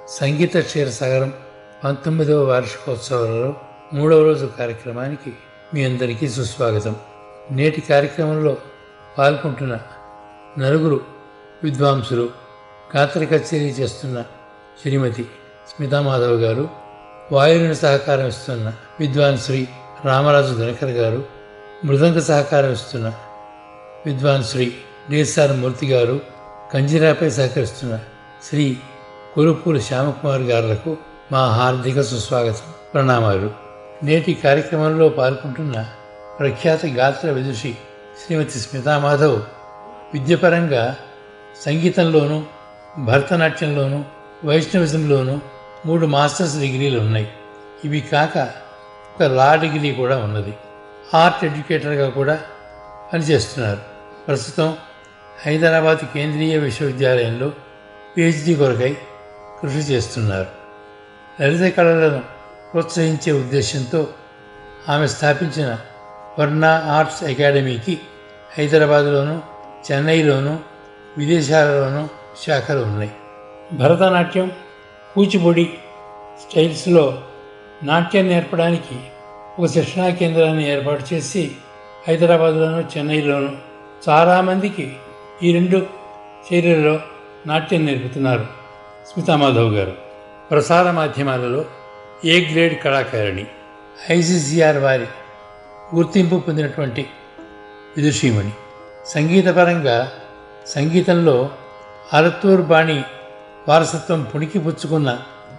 సంగీత క్షీరసాగరం పంతొమ్మిదవ వార్షికోత్సవాలలో మూడవ రోజు కార్యక్రమానికి మీ అందరికీ సుస్వాగతం నేటి కార్యక్రమంలో పాల్గొంటున్న నలుగురు విద్వాంసులు గాత్ర కచేరీ చేస్తున్న శ్రీమతి స్మితామాధవ్ గారు వాయుని సహకారం ఇస్తున్న విద్వాన్ శ్రీ రామరాజు దినకర్ గారు మృదంగ సహకారం ఇస్తున్న విద్వాన్ శ్రీ డిఎస్ఆర్ మూర్తి గారు కంజిరాపై సహకరిస్తున్న శ్రీ కురుపూరి శ్యామకుమార్ గారులకు మా హార్దిక సుస్వాగతం ప్రణామాలు నేటి కార్యక్రమంలో పాల్గొంటున్న ప్రఖ్యాత గాత్ర విదుషి శ్రీమతి స్మితామాధవ్ విద్యపరంగా సంగీతంలోనూ భరతనాట్యంలోనూ వైష్ణవిజంలోనూ మూడు మాస్టర్స్ డిగ్రీలు ఉన్నాయి ఇవి కాక ఒక లా డిగ్రీ కూడా ఉన్నది ఆర్ట్ ఎడ్యుకేటర్గా కూడా పనిచేస్తున్నారు ప్రస్తుతం హైదరాబాద్ కేంద్రీయ విశ్వవిద్యాలయంలో పిహెచ్డి కొరకై కృషి చేస్తున్నారు లలిత కళలను ప్రోత్సహించే ఉద్దేశంతో ఆమె స్థాపించిన వర్ణ ఆర్ట్స్ అకాడమీకి హైదరాబాద్లోను చెన్నైలోను విదేశాలలోనూ శాఖలు ఉన్నాయి భరతనాట్యం కూచిపూడి స్టైల్స్లో నాట్యం నేర్పడానికి ఒక శిక్షణా కేంద్రాన్ని ఏర్పాటు చేసి హైదరాబాద్లోను చెన్నైలోను చాలామందికి ఈ రెండు చర్యలలో నాట్యం నేర్పుతున్నారు స్మితామాధవ్ గారు ప్రసార మాధ్యమాలలో ఏ గ్రేడ్ కళాకారిణి ఐసీసీఆర్ వారి గుర్తింపు పొందినటువంటి విదుషీమణి సంగీతపరంగా సంగీతంలో అరత్తూరు బాణి వారసత్వం పుణికి పుచ్చుకున్న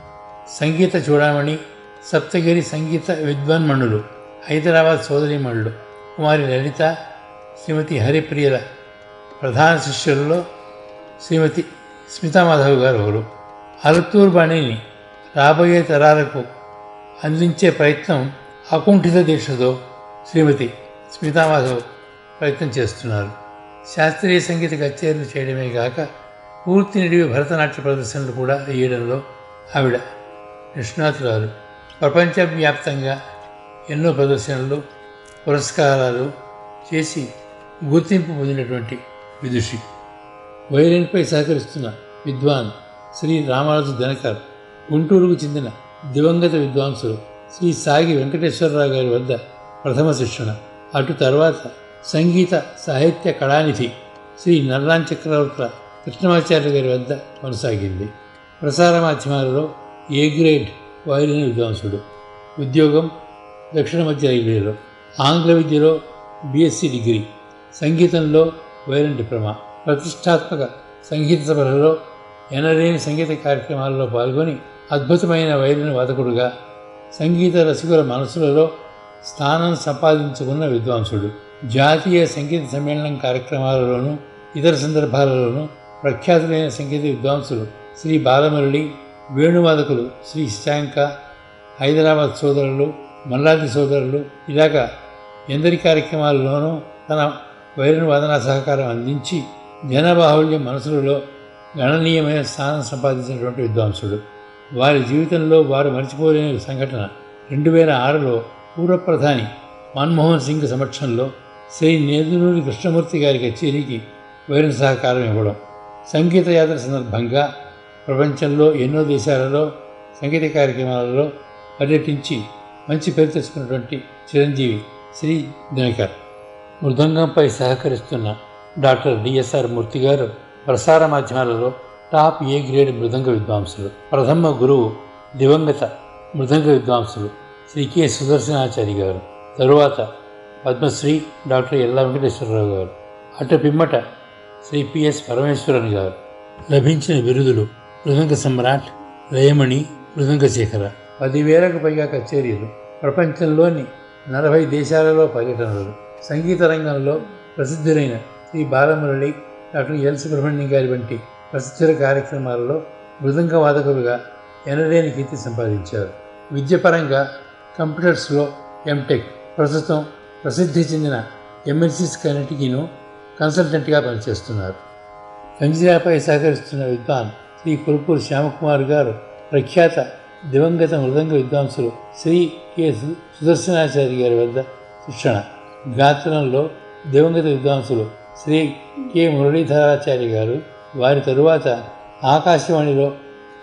సంగీత చూడమణి సప్తగిరి సంగీత విద్వాన్మణులు హైదరాబాద్ సోదరిమణులు కుమారి లలిత శ్రీమతి హరిప్రియల ప్రధాన శిష్యులలో శ్రీమతి స్మితామాధవ్ గారు ఒకరు అరత్తూరు బాణిని రాబోయే తరాలకు అందించే ప్రయత్నం అకుంఠిత దీక్షతో శ్రీమతి స్మితామాధవ్ ప్రయత్నం చేస్తున్నారు శాస్త్రీయ సంగీత కచేరీలు చేయడమే కాక పూర్తి నిడివి భరతనాట్య ప్రదర్శనలు కూడా వేయడంలో ఆవిడ నిష్ణాతురాలు ప్రపంచవ్యాప్తంగా ఎన్నో ప్రదర్శనలు పురస్కారాలు చేసి గుర్తింపు పొందినటువంటి విదుషి వైలిన్పై సహకరిస్తున్న విద్వాన్ శ్రీ రామరాజు దినకర్ గుంటూరుకు చెందిన దివంగత విద్వాంసులు శ్రీ సాగి వెంకటేశ్వరరావు గారి వద్ద ప్రథమ శిక్షణ అటు తర్వాత సంగీత సాహిత్య కళానిధి శ్రీ నల్లాన్ చక్రవర్తుల కృష్ణమాచార్య గారి వద్ద కొనసాగింది ప్రసార మాధ్యమాలలో ఏ గ్రేడ్ వయలిన్ విద్వాంసుడు ఉద్యోగం దక్షిణ మధ్య రైల్వేలో ఆంగ్ల విద్యలో బీఎస్సీ డిగ్రీ సంగీతంలో వైలిన్ డిప్లొమా ప్రతిష్టాత్మక సంగీత సభలలో ఎనలేని సంగీత కార్యక్రమాల్లో పాల్గొని అద్భుతమైన వైలిన్ వాదకుడుగా సంగీత రసికుల మనసులలో స్థానం సంపాదించుకున్న విద్వాంసుడు జాతీయ సంగీత సమ్మేళనం కార్యక్రమాలలోనూ ఇతర సందర్భాలలోనూ ప్రఖ్యాతులైన సంగీత విద్వాంసులు శ్రీ బాలమురళి వేణువాదకులు శ్రీ శాంక హైదరాబాద్ సోదరులు మల్లాది సోదరులు ఇలాగా ఎందరి కార్యక్రమాల్లోనూ తన వైలిన్ వాదన సహకారం అందించి జనబాహుళ్యం మనసులలో గణనీయమైన స్థానం సంపాదించినటువంటి విద్వాంసుడు వారి జీవితంలో వారు మర్చిపోలేని సంఘటన రెండు వేల ఆరులో పూర్వ ప్రధాని మన్మోహన్ సింగ్ సమక్షంలో శ్రీ నేదునూరి కృష్ణమూర్తి గారి కచేరీకి వైరిన సహకారం ఇవ్వడం సంగీత యాత్ర సందర్భంగా ప్రపంచంలో ఎన్నో దేశాలలో సంగీత కార్యక్రమాలలో పర్యటించి మంచి పేరు తెచ్చుకున్నటువంటి చిరంజీవి శ్రీ దినకర్ మృదంగంపై సహకరిస్తున్న డాక్టర్ డిఎస్ఆర్ మూర్తి గారు ప్రసార మాధ్యమాలలో టాప్ ఏ గ్రేడ్ మృదంగ విద్వాంసులు ప్రథమ గురువు దివంగత మృదంగ విద్వాంసులు శ్రీ కె సుదర్శనాచారి గారు తరువాత పద్మశ్రీ డాక్టర్ ఎల్లా వెంకటేశ్వరరావు గారు అటు పిమ్మట శ్రీ పిఎస్ పరమేశ్వరన్ గారు లభించిన బిరుదులు మృదంగ సమ్రాట్ లయమణి మృదంగ శేఖర పదివేలకు పైగా కచేరీలు ప్రపంచంలోని నలభై దేశాలలో పర్యటనలు సంగీత రంగంలో ప్రసిద్ధులైన శ్రీ బాలమురళి డాక్టర్ ఎల్ సుబ్రహ్మణ్యం గారి వంటి ప్రసిద్ధుల కార్యక్రమాలలో మృదంగ వాదకులుగా ఎనలేని కీర్తి సంపాదించారు విద్యపరంగా కంప్యూటర్స్లో ఎంటెక్ ప్రస్తుతం ప్రసిద్ధి చెందిన ఎంఎన్సీస్ కన్నిటికీను కన్సల్టెంట్గా పనిచేస్తున్నారు కంజిరాపై సహకరిస్తున్న విద్వాన్ శ్రీ కురుపూరి శ్యామకుమార్ గారు ప్రఖ్యాత దివంగత మృదంగ విద్వాంసులు శ్రీ కె సు- సుదర్శనాచారి గారి వద్ద శిక్షణ గాత్రంలో దివంగత విద్వాంసులు శ్రీ కె మురళీధరాచార్య గారు వారి తరువాత ఆకాశవాణిలో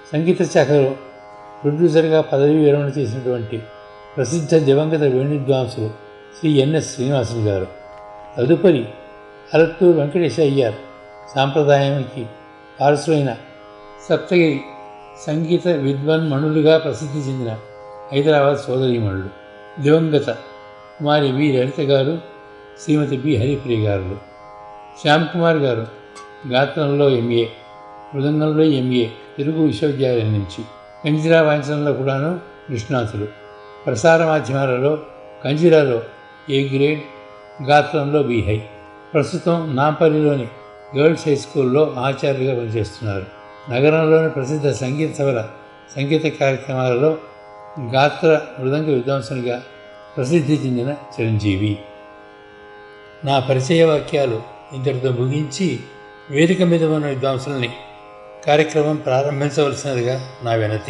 సంగీత శాఖలో ప్రొడ్యూసర్గా పదవీ విరమణ చేసినటువంటి ప్రసిద్ధ దివంగత వేణుద్వాంసులు శ్రీ ఎన్ఎస్ శ్రీనివాసులు గారు తదుపరి అరత్తూరు వెంకటేశ అయ్యార్ సాంప్రదాయానికి వారసులైన సప్తగిరి సంగీత విద్వాన్మణులుగా ప్రసిద్ధి చెందిన హైదరాబాద్ సోదరీమణులు దివంగత కుమారి వి లలిత గారు శ్రీమతి బి హరిప్రియ గారు శ్యామ్ కుమార్ గారు గాత్రంలో ఎంఏ మృదంగంలో ఎంఏ తెలుగు విశ్వవిద్యాలయం నుంచి కంజిరా వాయించడంలో కూడాను నిష్ణాతులు ప్రసార మాధ్యమాలలో కంజిరాలో ఏ గ్రేడ్ గాత్రంలో బి హై ప్రస్తుతం నాంపల్లిలోని గర్ల్స్ హై స్కూల్లో ఆచార్యులుగా పనిచేస్తున్నారు నగరంలోని ప్రసిద్ధ సంగీత సభల సంగీత కార్యక్రమాలలో గాత్ర మృదంగ విద్వాంసునిగా ప్రసిద్ధి చెందిన చిరంజీవి నా పరిచయ వాక్యాలు ఇంతటితో ముగించి వేదిక మీద ఉన్న విద్వాంసుల్ని కార్యక్రమం ప్రారంభించవలసినదిగా నా వినతి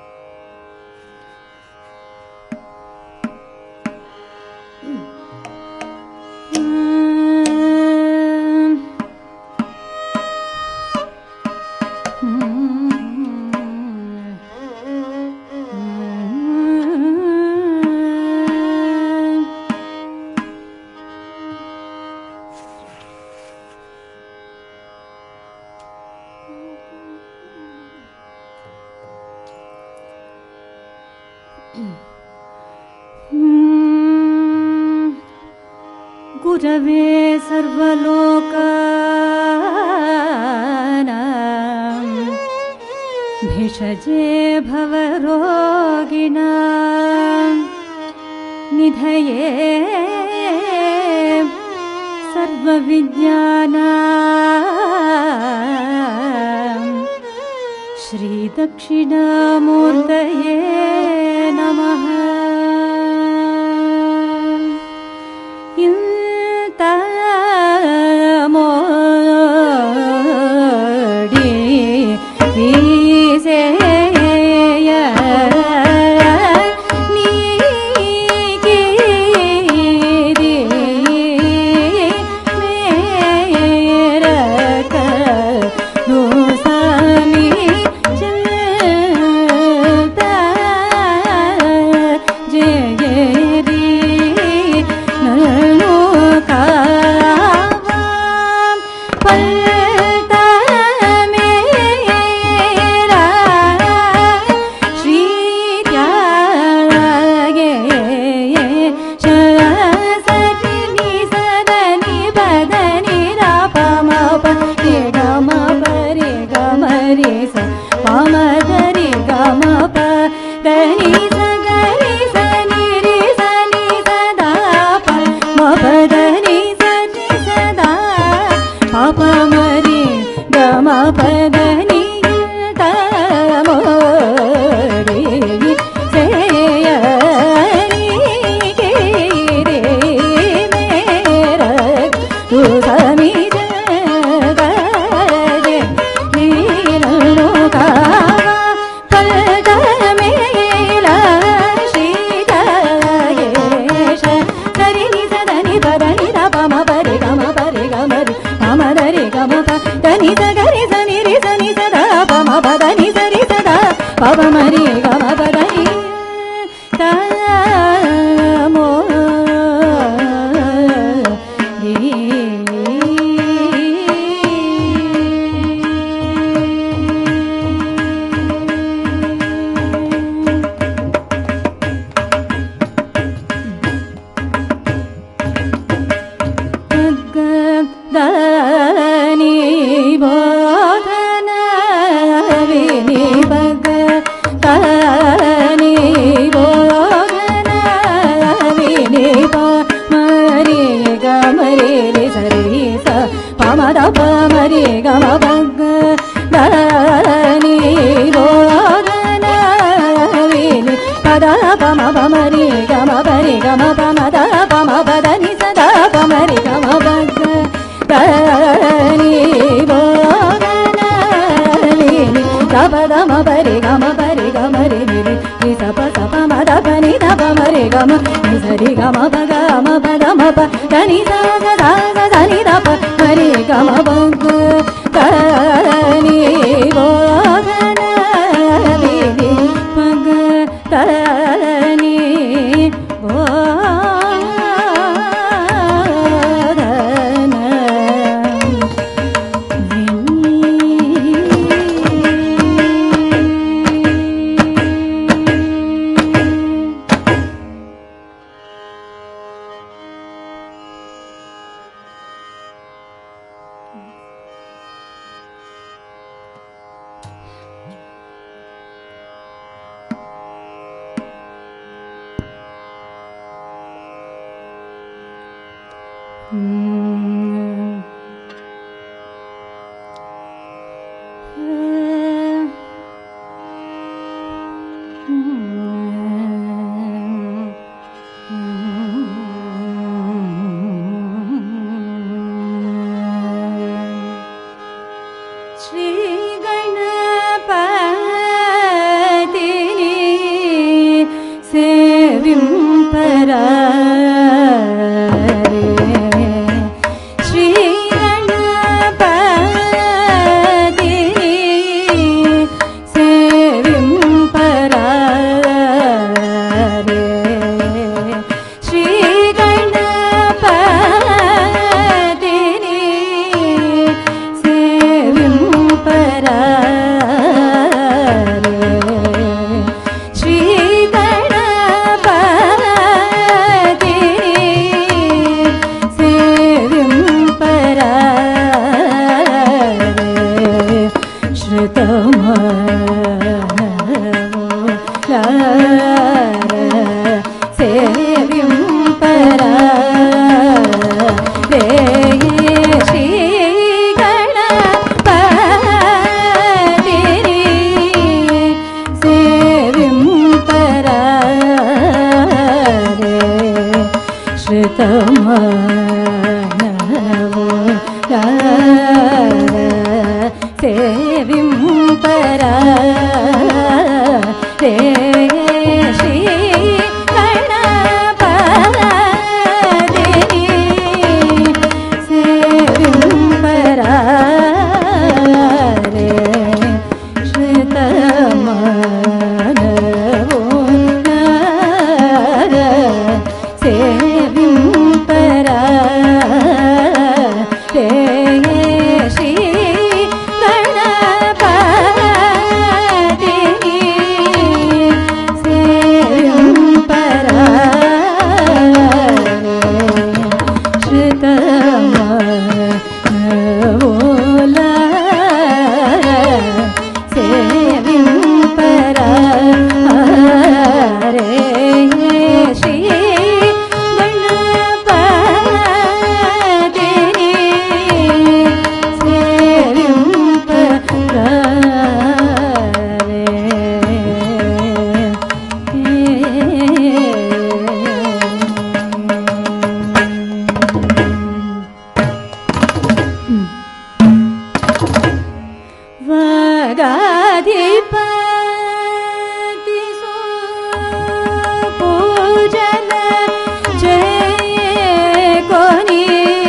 गुरवे सर्वलोकानां भिषजे भवरोगिणां निधये सर्वविज्ञानां श्रीदक्षिणामूर्तये नमः ఇంతమోడి వీసేయ నీకిది మేరక నుసమి చింత జయరి నను కావా పల్ట మేరా శ్రీ త్యాగే సరసని సదని బదని రాపమ పరి గమ పరి గమ రే స పమ దని గమ ప దని సగరి సని రి సని సదా ప మ పదని సని సదా పాప మరి గమ పదని తమోరి సేయని గిరి మేర తు సమీ జగజే నీలను కావా పల్ట మేల శ్రీతయేష సరిని సదని పదని తపమ పరి గమ పరి గమరి మమ దరి గమ ప దని సగరి సని రి సని సదా పమ పదని సరి సదా పవ మరి గమ పదని తమో దని బోధన విని భగ దని బోధన విని మరి గమరి రి సరి స పమద పమరి గమ భగ దని బోధన విని పద పమ పమరి గమ పరి గమ పమద పమ పదని సదా పమరి గమ భగ దని బోధనలిని సపదమ పరి గమ పరి గమ రి రి రి సప సప మద పని దప మరి గమ ని సరి గమ పగ మ పద మ ప దని స గ ద గ దని దప మరి గమ బగ దని బోధన సేవింపరా రే శ్రీ గణపతిని సేవింపరా రే శ్రీతమానవో సేవింపరా రే శ్రీ గణపతిని సేవింపరా శ్రుతమోలా సేవింపరా రే శ్రీ గణపతిని సేవింపరా వగాధిపతి పూజన జయ కొని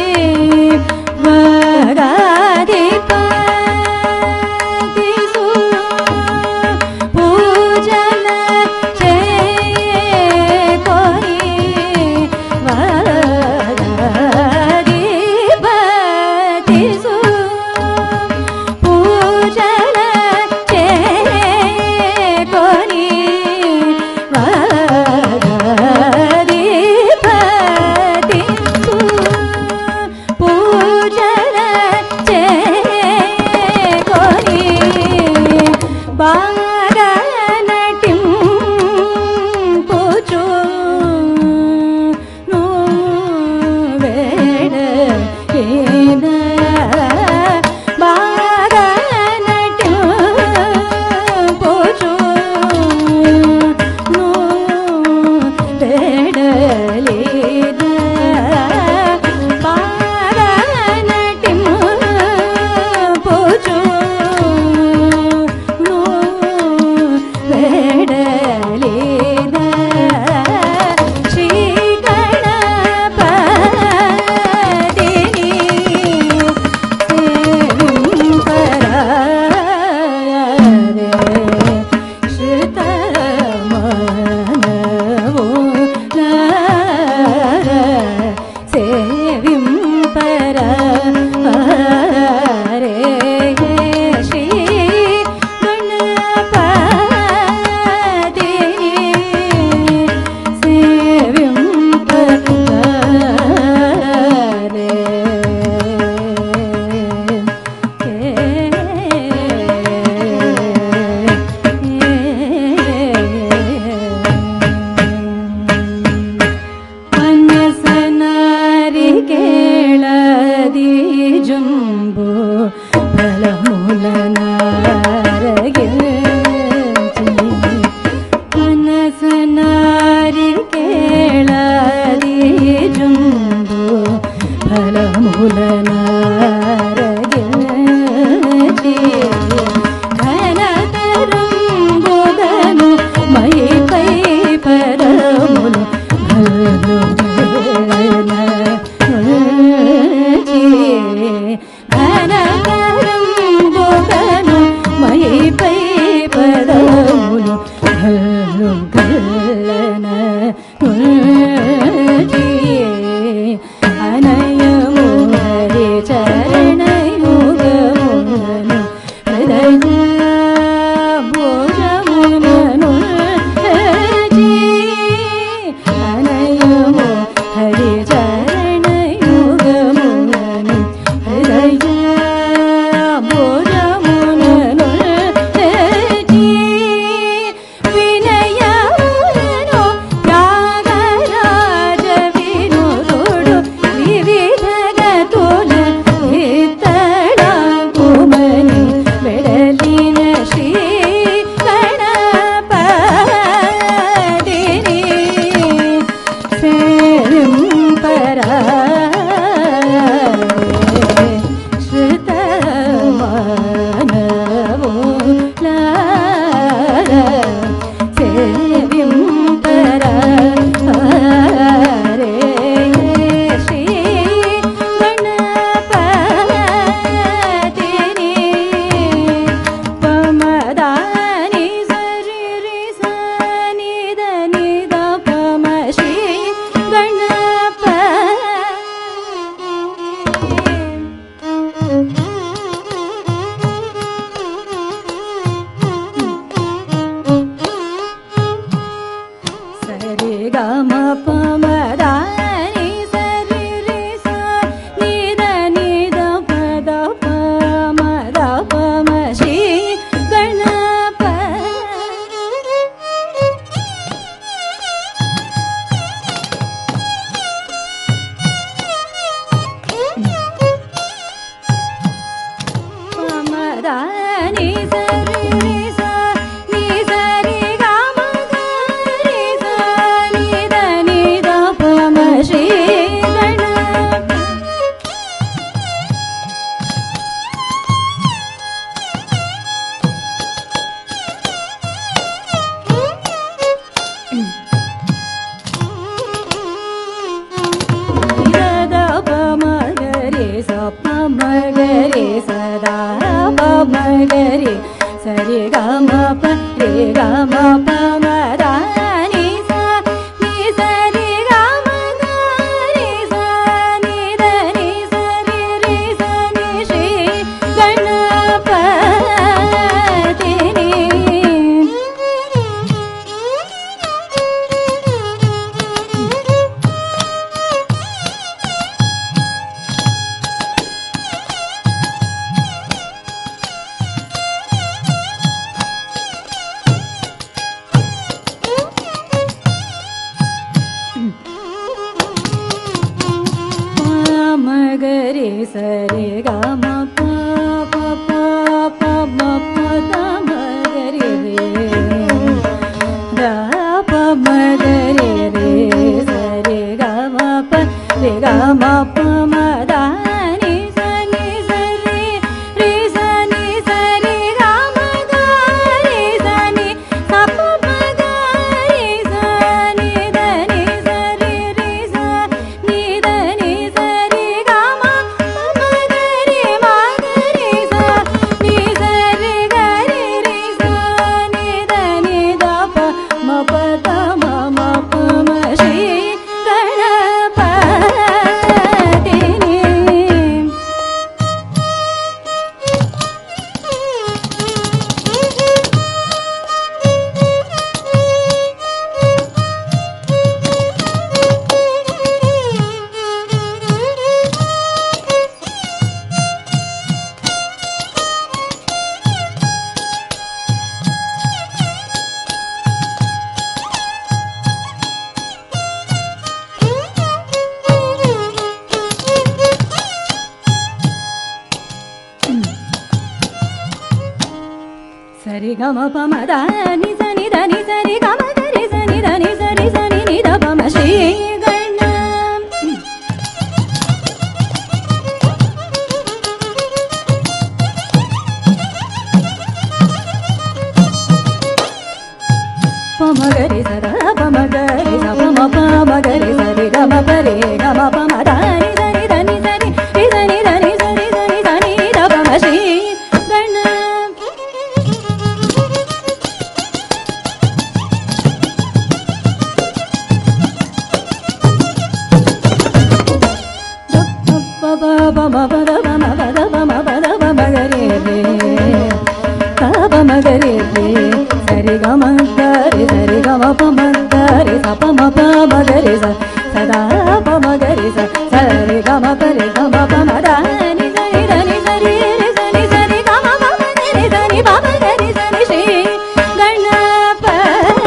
వగాధిపతి పూజన జయ కొని వగాధిపతి పూజన చేకొని వాగధిపతి పూజన చేకొని బాగా నటింపుచు వేడ బాగా నటింపుచు వేడలేద బాగా నటింపుచు వేడలేద శ్రీ గణపతిని శ్రుతమనవో మహిపై పదములు గల్లన అనయము హరి చరణయుగములను హృదయ భోజములను అనయము హరి చరణయుగములను హృదయ భోజములను వినయములను త్యాగరాజ వినురుడు వివిధ గతుల ఇత్తడాకుమని వెడలిన శ్రీ గణపతిని సేవింపరా గణప సరి గమ పమదాని సరి రి స నిద నిద పద పమద పమ శ్రీ గణప పమదాని సరి రి స ని సరి గమ గరి స నిద నిద పమ శ్రీ గణప పమగరే స పమగరే సదా పమగరే సరి గమ ప రే గమ పమదాని స ని సరి గమ గరి స ని ద ని సరి రి స ని శ్రీ గణపతిని మగరే సరే గమ ప ప ప ప మ ప ద మగరే రే ర ప మగరే రే సరే గమ ప రే గమ ప మ ద ని స ని స రి రి స ని స రి గమ గ రి స ని స ప మ గ రి స ని ద ని స రి రి స ని ద ని స రి గమ మ గ రి మ గ రి స ని స రి గ రి రి స ని ద ని ద ప మ ప ద మ మ ప మ శ్రీ గణపతిని సరి గమ పమ ద ని స ని ద ని సరి గమ గరి స ని ద ని సరి స ని ని ద పమ శ్రీ గణ పమ గరి స ద పమ గరి స పమ పమ గరి స పమ పద పమ పద పమ పద పమ గరి రే సప మగరి రే సరి గమ గరి సరి గమ పమ గరి సప మ పమ గరి స సదా పమ గరి స సరి గమ పరి గమ పమ దాని సరి దని సరి రి సని సరి గమ పమ గరి సని పమ గరి సని శ్రీ గణపతిని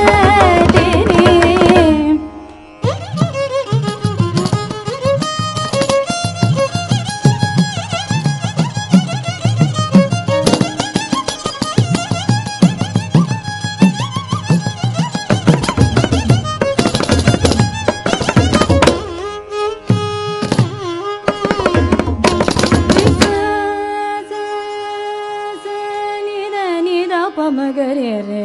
పమగరే రే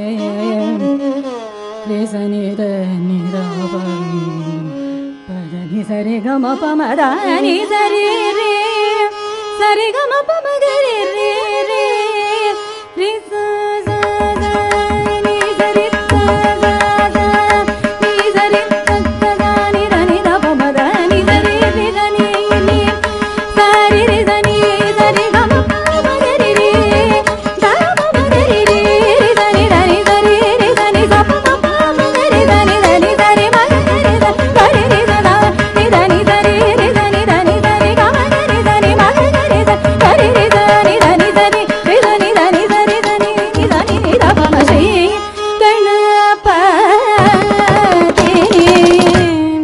రే సని ర ని ర ప పద ని సరి గమ పమ ని సరి రే సరి గమ పమగరే రే రే రి స స స ని సరి స స స ని సరి స స స ని ర ని ర పమ ద ని సరి రి ద ని ని సరి రి ద ని సరి గమ పమగరి రే ద పమగరి రే రి ద ని ద ని సరి రి ద ని స ప మ పమగరి ద ని ద ని సరి మగరి ద గరి రి ద ద ని ద ని సరి రి ద ని ద ని సరి గమ గరి ద ని మగరి ద గరి రి ద ని ద ని సరి రి ద ని ద ని సరి ద ని ని ద ని ని ద పమ శ్రీ గణపతిని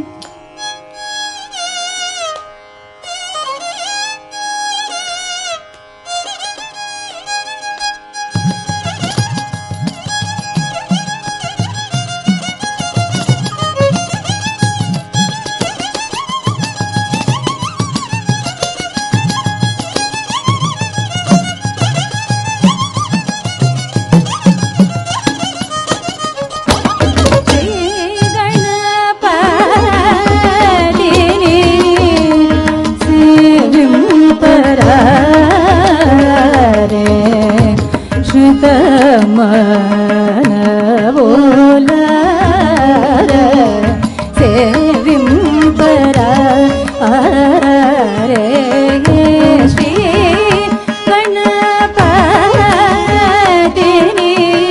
శ్రీ గణపతిని సేవింపరారే శృతమనవోలార సేవింపరారే శ్రీ గణపతిని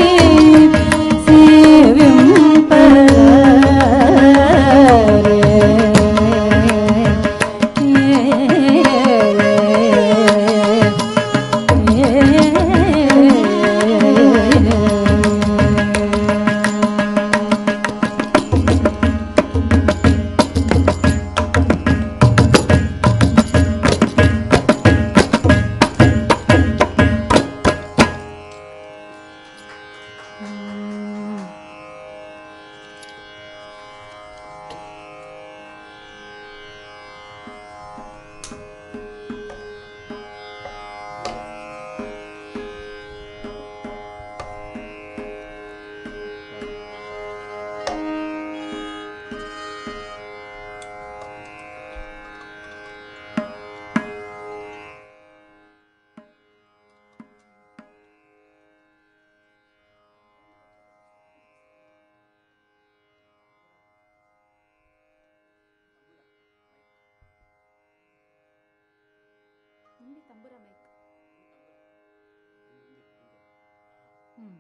ఉంది తంబుర మైక్ హ్మ్.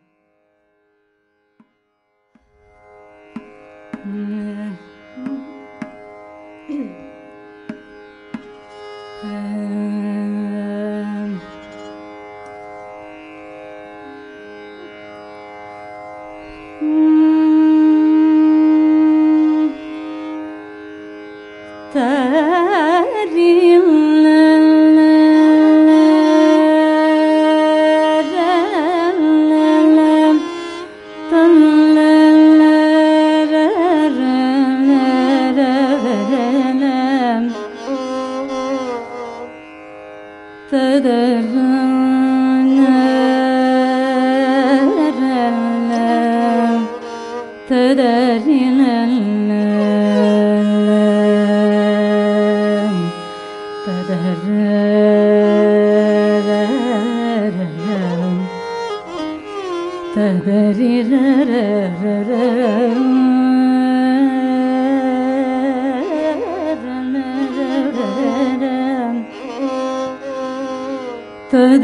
తదరి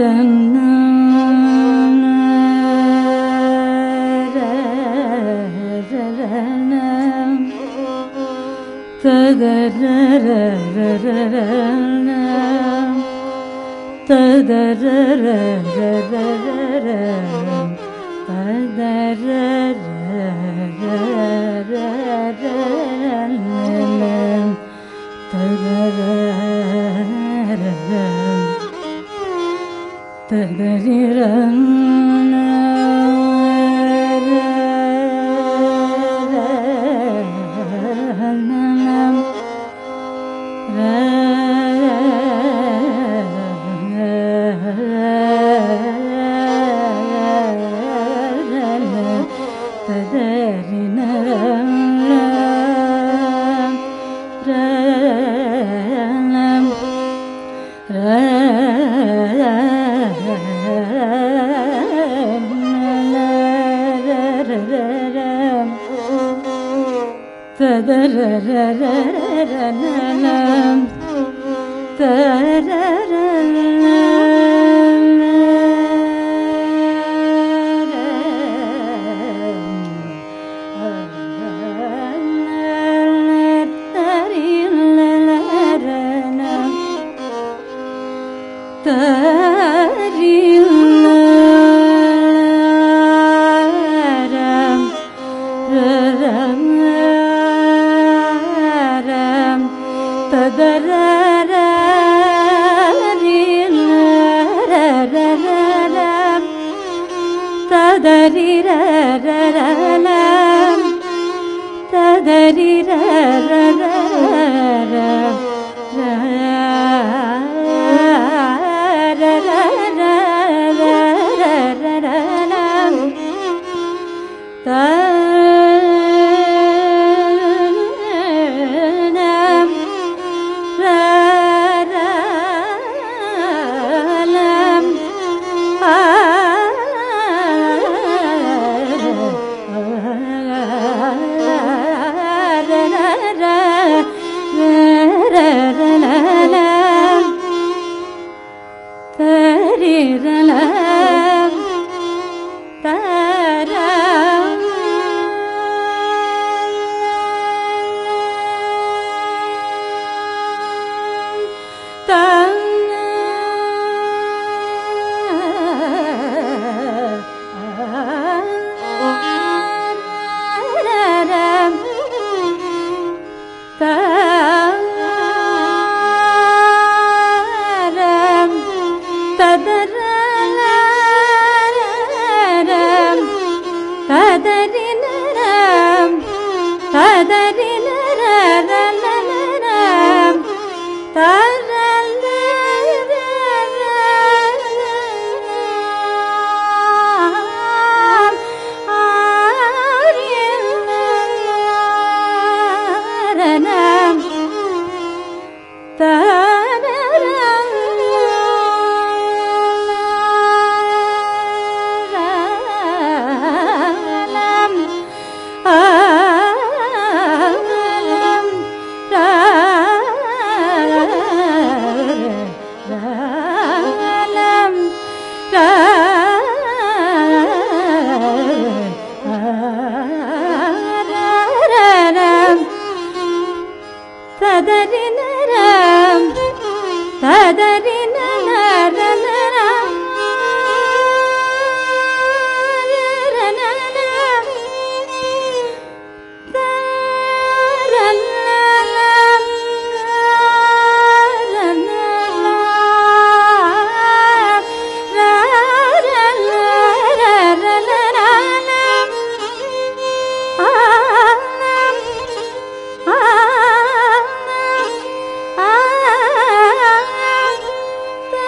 ఆ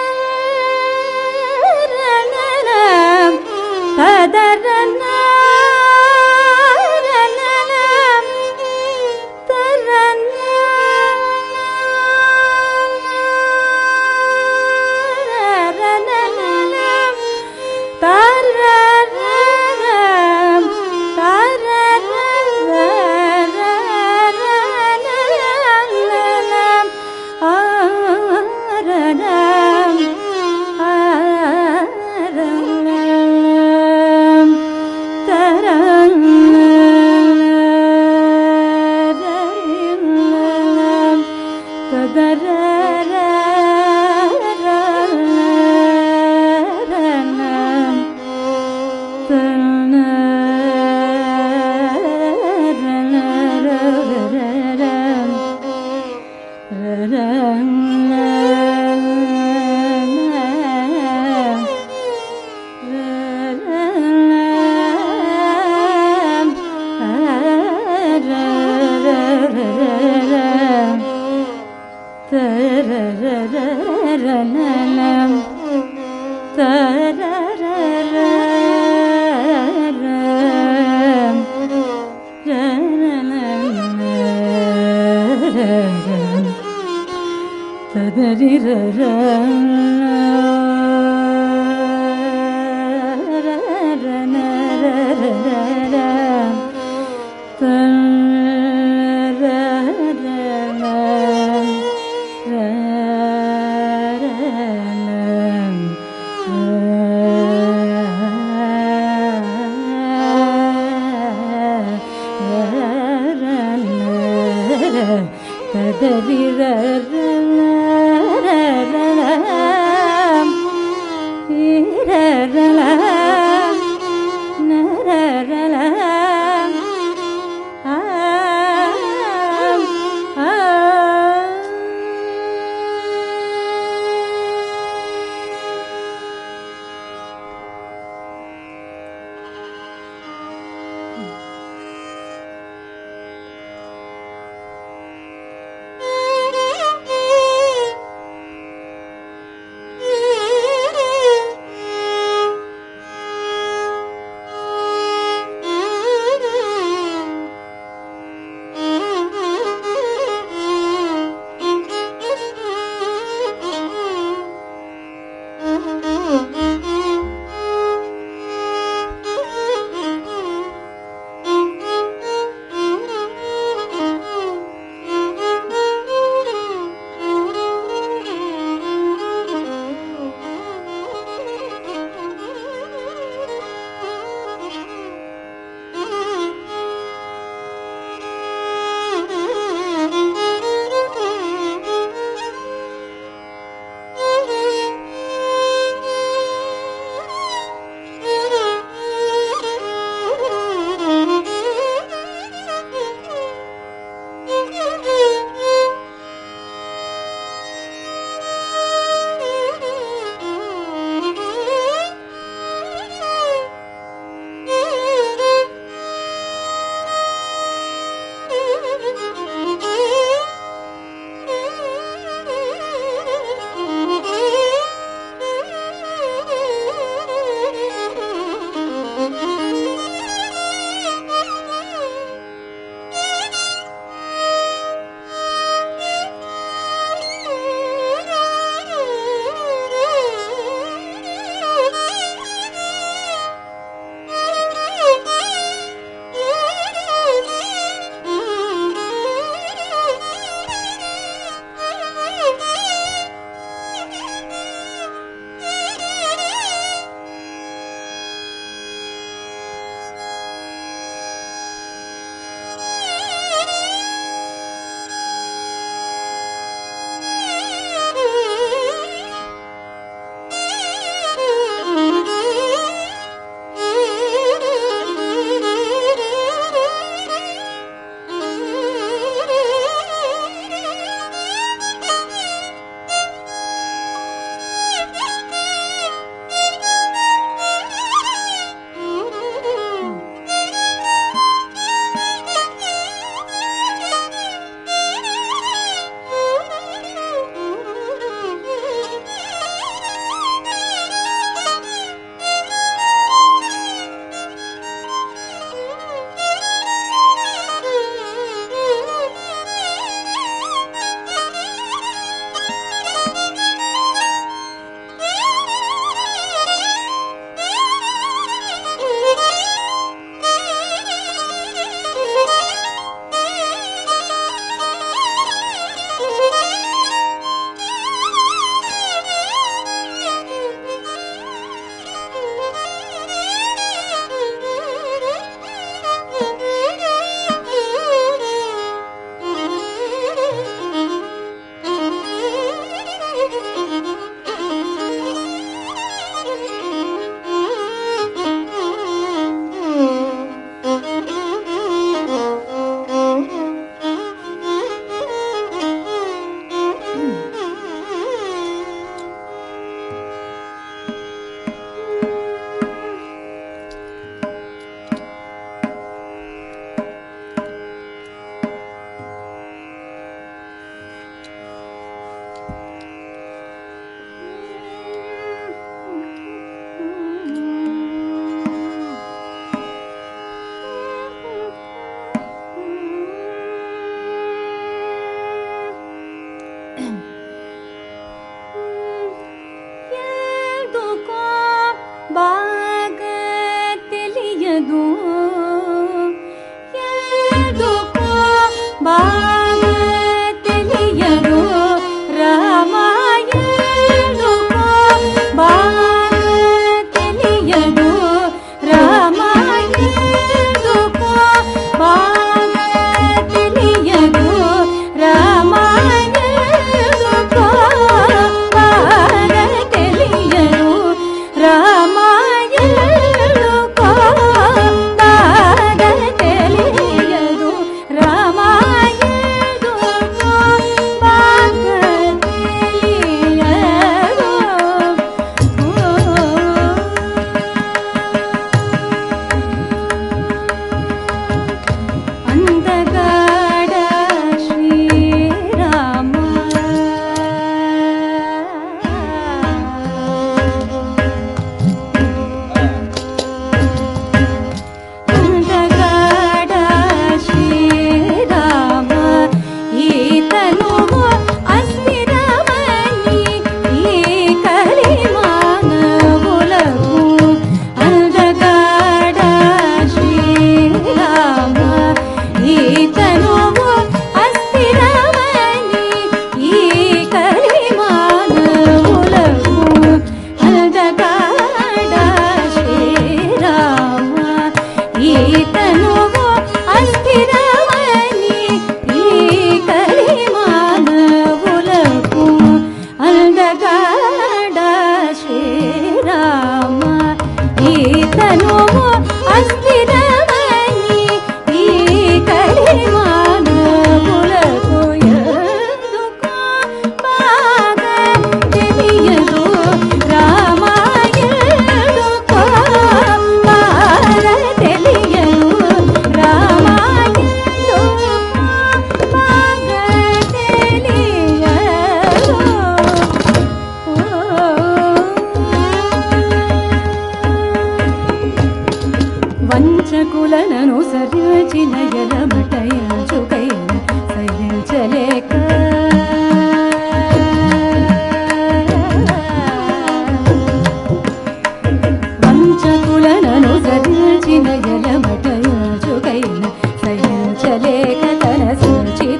ఆ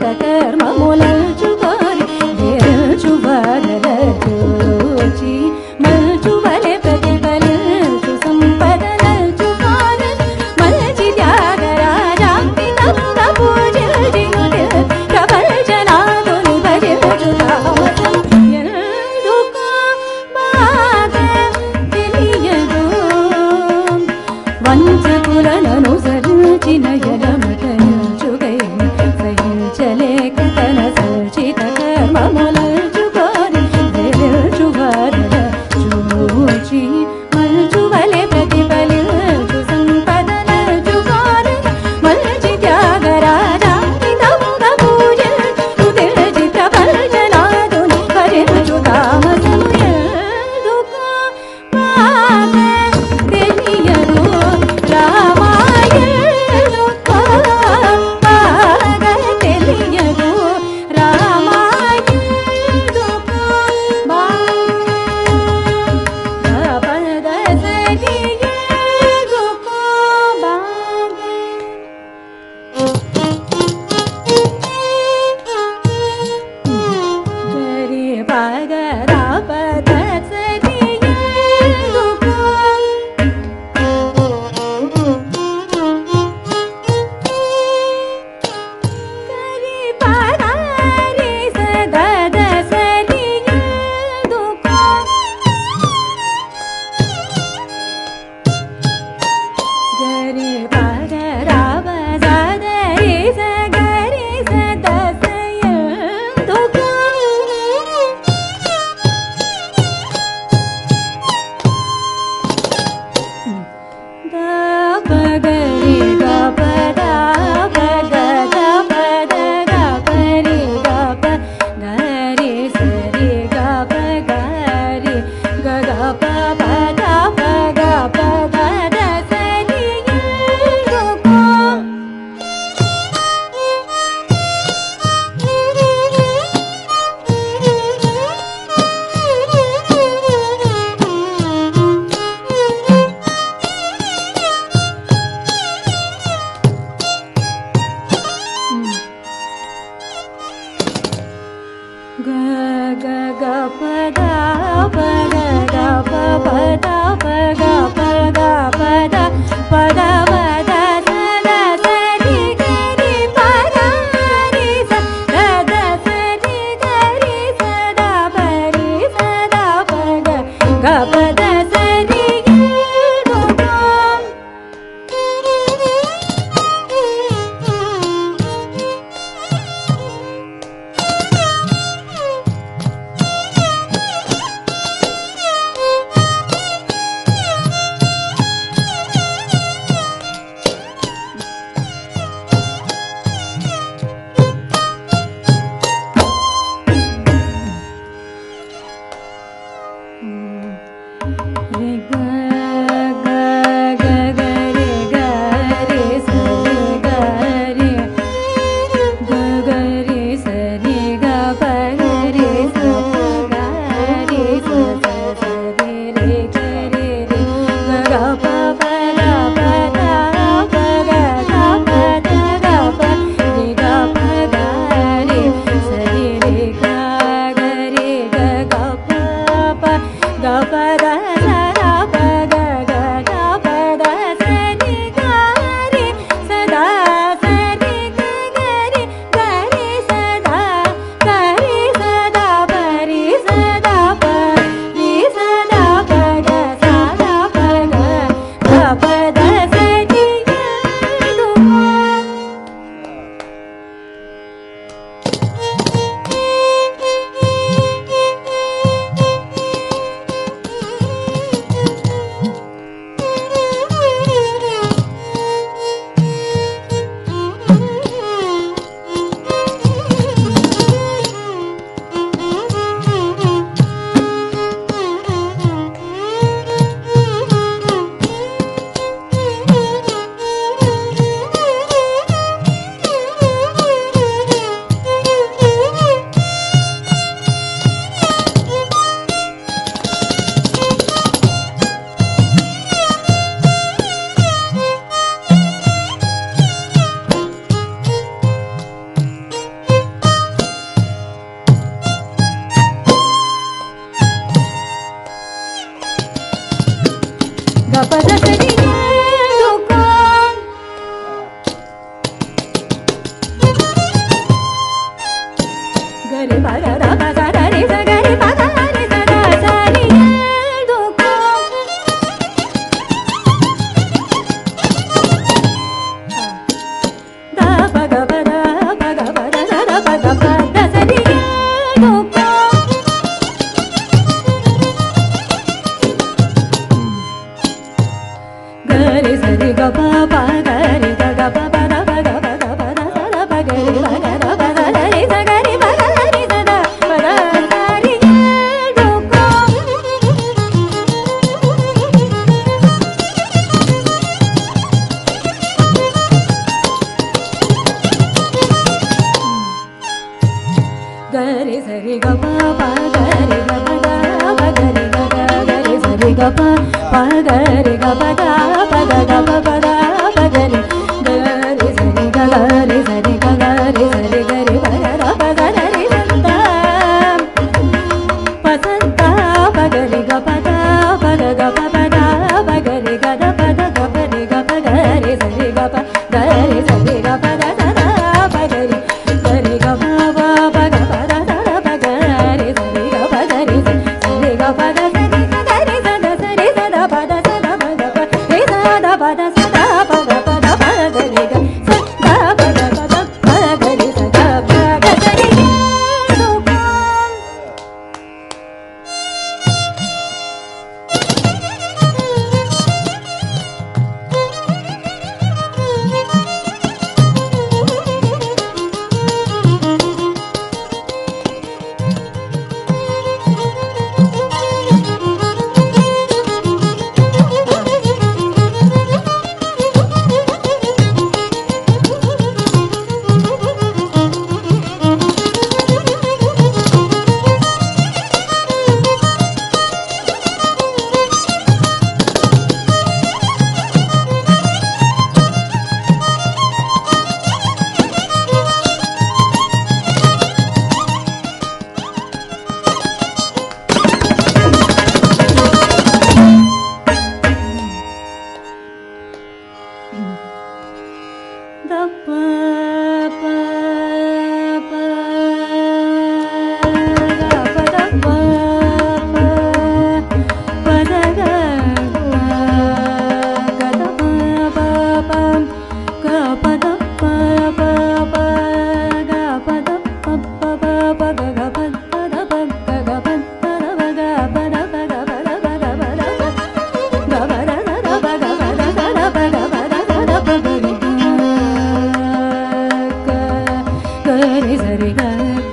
కర్మములచు కోరి వేల్చు వదలచూచి మల్చు వలె ప్రతిఫలించు సంపదలచు కోరి మల్చి త్యాగరాజాంకితంగ పూజిల్చియుతి ప్రపంచనాథుని భజిల్చు తామసం ఎందుకో బాధ తెలియదు వంచకులను సరించిన ఎలమటయుచుగైన సహించలేక తన సంచిత కర్మములచుకొని వెలుచు వదల చూచి మల్చు వలె ప్రతిఫలించు సంపదలచు కోరి మల్చి త్యాగరాజాంకితముగ పూజించు తెలిచి ప్రపంచనాథుని భజించు తామసము ఎందుకో బాధ తెలియదు రామాయణుకో బాధ తెలియదు రామాయణుకో బాధ తెలియదుకో బాధ జరి పగరా పద సరియందుకో కరి పదారి సదద సరియందుకో గరి పగరా పదరి సగరి సదసయందుకో పగరి గపద పగ గపద గపరి గప గరి సరి గప గరి గగప పద పగ పద సరి ఎందుకో గ గ గ ప ద ప ద ద ప ప ద ప గ ప గ ప ద ప ద ప ద స ద స రి గ రి ప ద రి స ద ద స రి గ రి స ద ప రి స ద ప గ గ ప ద స రి గ దు ద గరి పగ ద ప స ద రి స గరి పగ రి స ద స రి దు కో ద పగ పద పగ పద ద ద పగ ప ద స రి దు కో గరి సరి గ ప ప గరి గ గ ప ప ద ప గ ప ద ప ద స ద ప గరి ప గ ద ప ద ద రి స గరి ప గ రి స ద ప ద స రి గ డు కో గరి సరి గ ప ప గరి గ ప ద ప గరి గ గ గరి సరి గ ప ప గరి గ ప ద ప గ గ ప ప ద ప గరి గరి సరి గ గరి సరి గ గరి సరి గరి ప గ ద ప ద ద రి స ద ప స ద ప గరి గ ప ద ప ద గ ప ప ద ప గరి గ ద ప ద గ ప రి గ ప గరి సరి గ ప గరి సరి గ ప ద ద ద ప గరి గరి గ ప ప ప గ ప ద ద ద ప గరి సరి గ ప గరి సరి గ ప ద సరి స గరి స ద సరి స ద ప ద స ద ప గ ప రి స ద ప ద స ద ప గ ప ద ప గరి గ స ద ప ద ప ద ప గరి స ద ప గ సరి గ డు కో ద ప ప ప గ ప ద ప ప ప ద గ గ ద ప ప ప గ ప ద ప ప ప గ ప ద ప ప ప ప గ గ ప ప ద ప గ గ ప ప ద ప గ ప ద ప గ ప ద ప గ ప ద ప గరి సరి గ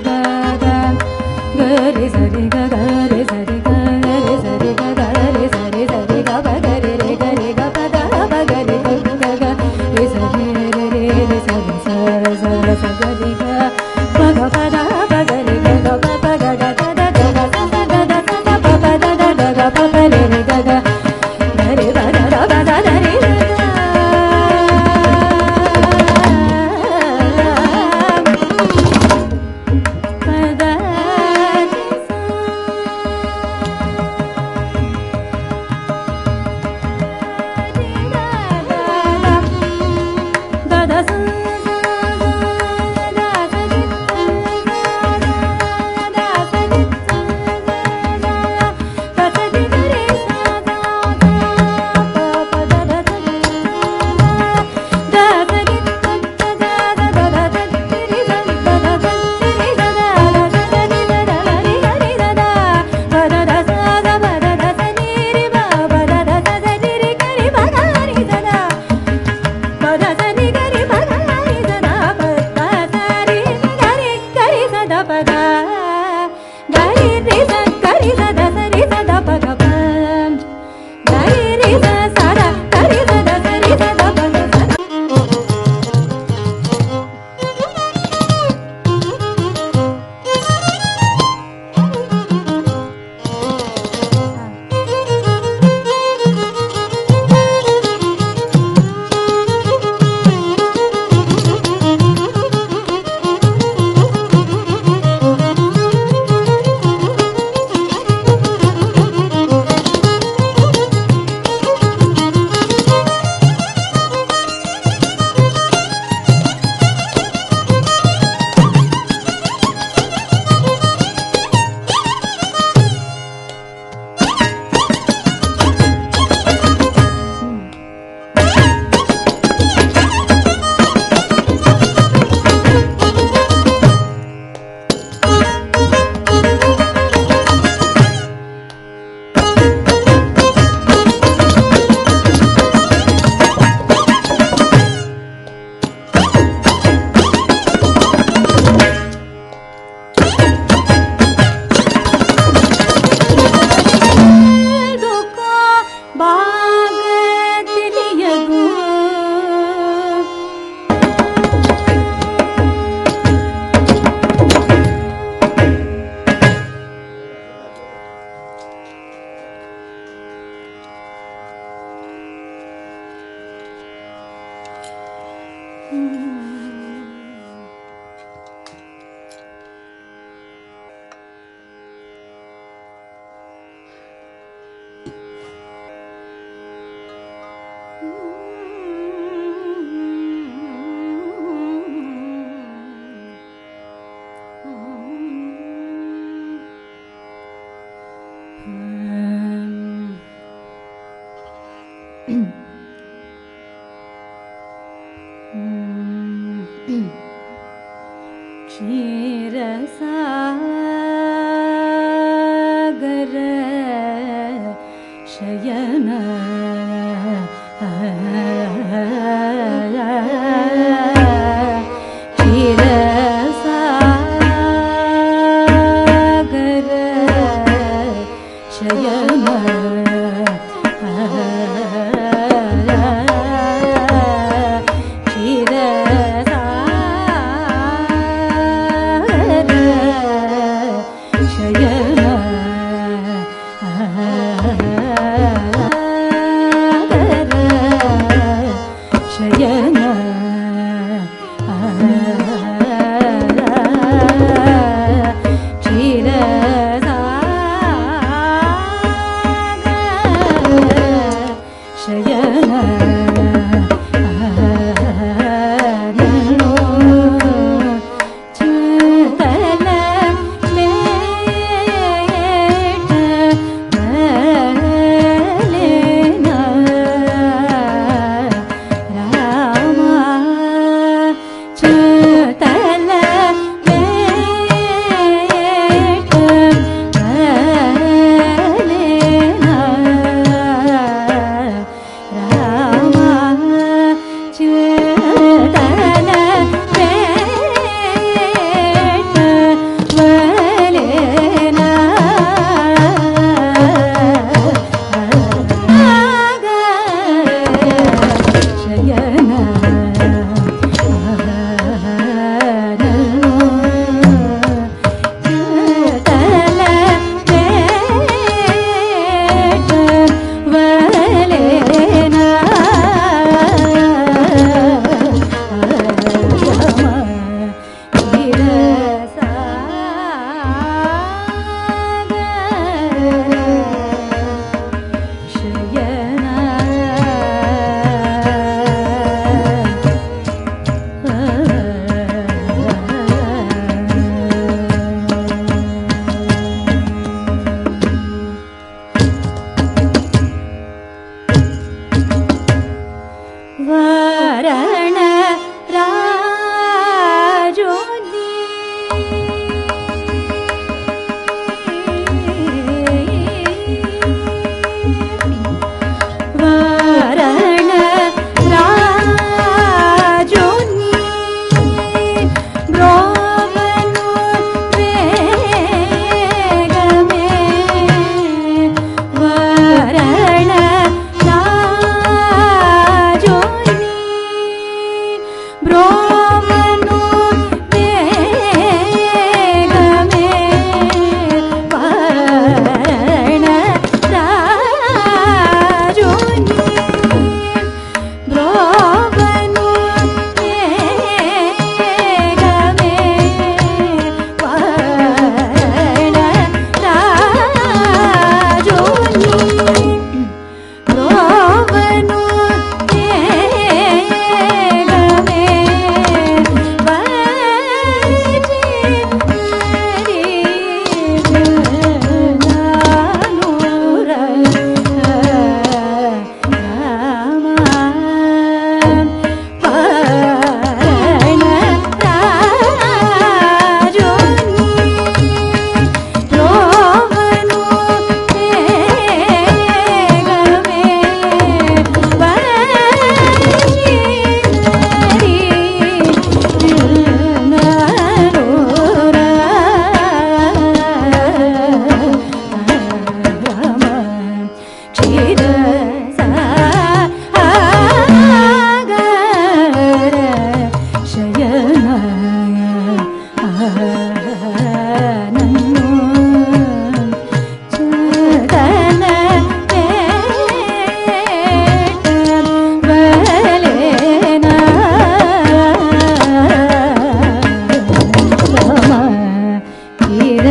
గరి సరి గ గరి సరి గ గరి సరి గ గరి సరి సరి గ ప గరి రే గరి గ ప ద ప గరి గ గ గ రి సరి రే రే రి సరి స స స గరి గ ప గ ప ద ప గరి గ గ ప ప గ గ గ ద గ గ స స గ ద స స ప ప ద ద ద గ ప ప రి రి గ గ గరి ప ద ద ప ద ద రి రి గ ప ద రి స ఆ क्षीरसागर शयन क्षीरसागर शयन వరణ రాజోని వరణ రాజోని బ్రోవను వేగమే వరణ రాజోని బ్రోవను వేగమే వరణ రాజోని బ్రోవను వేగమే వరణ రాజోని రోవను ఏగమే వరిచి నానుర రామ పరణ రాజోని రోవను ఏగమే వరిచి నానుర రామ క్షీర సాగర శయన చదన వలేనా క్షీర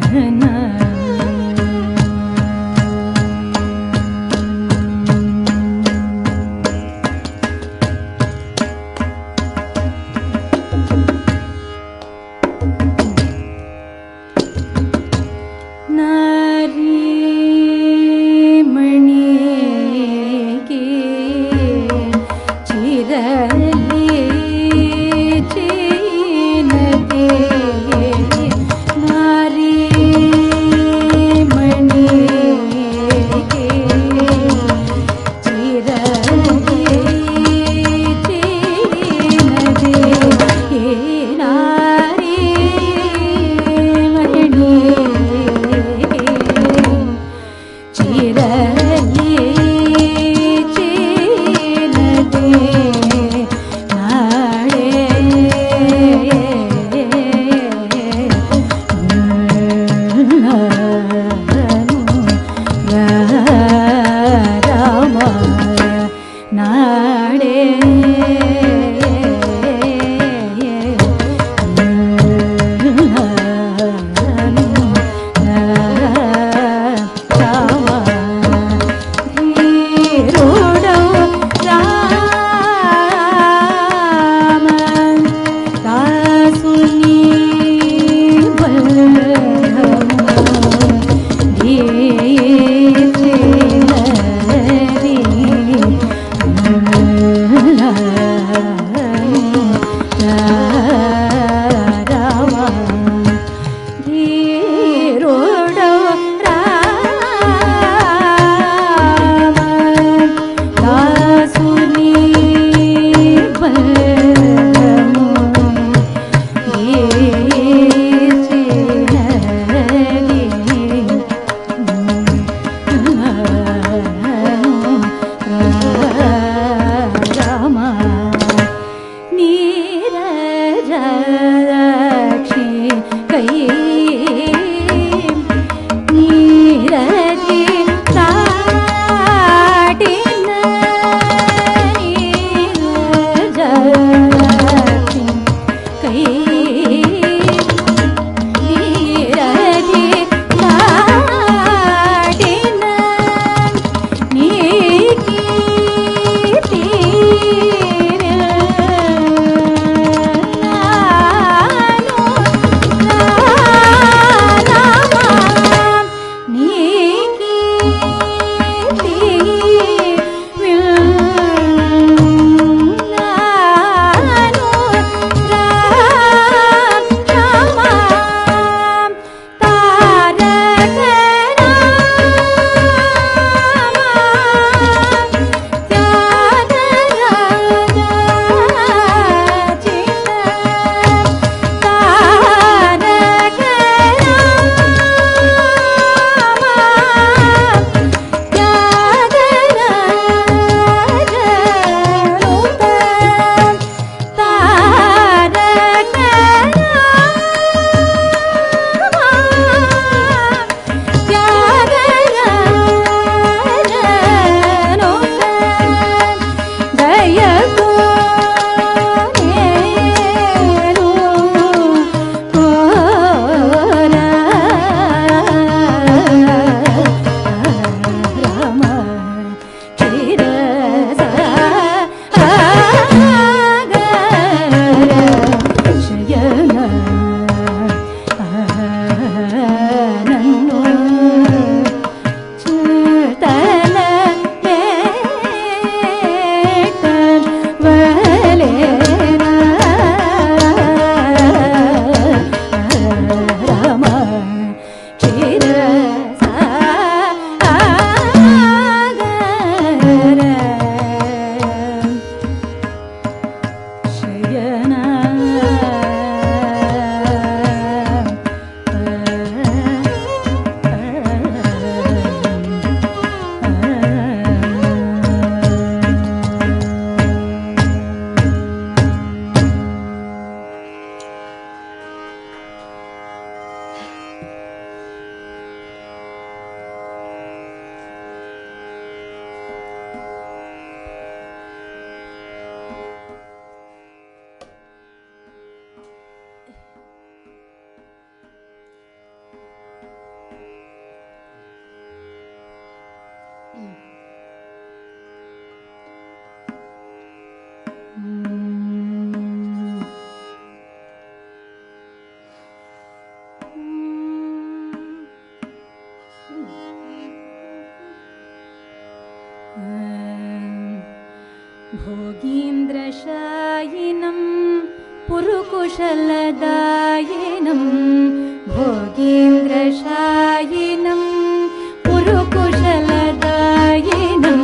శయన நாடே நீரஜி கை நீரஜி சாடின நீரஜி கை நீரஜி சாடின நீக்கி भोगीन्द्रशायिनं पुरुकुशलदायिनं भोगीन्द्रशायिनं पुरुकुशलदायिनं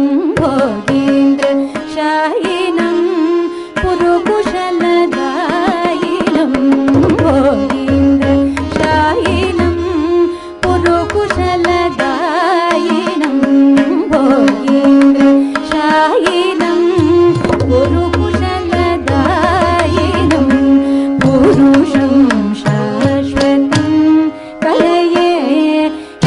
भोगीन्द्रशायिनं पुरुकुशलदायिनं भोगीन्द्रशायिनं पुरुकुशलदायिनं भोगीन्द्रशायिनं पुरुकुशलदायिनं पुरुषं शाश्वतं कलये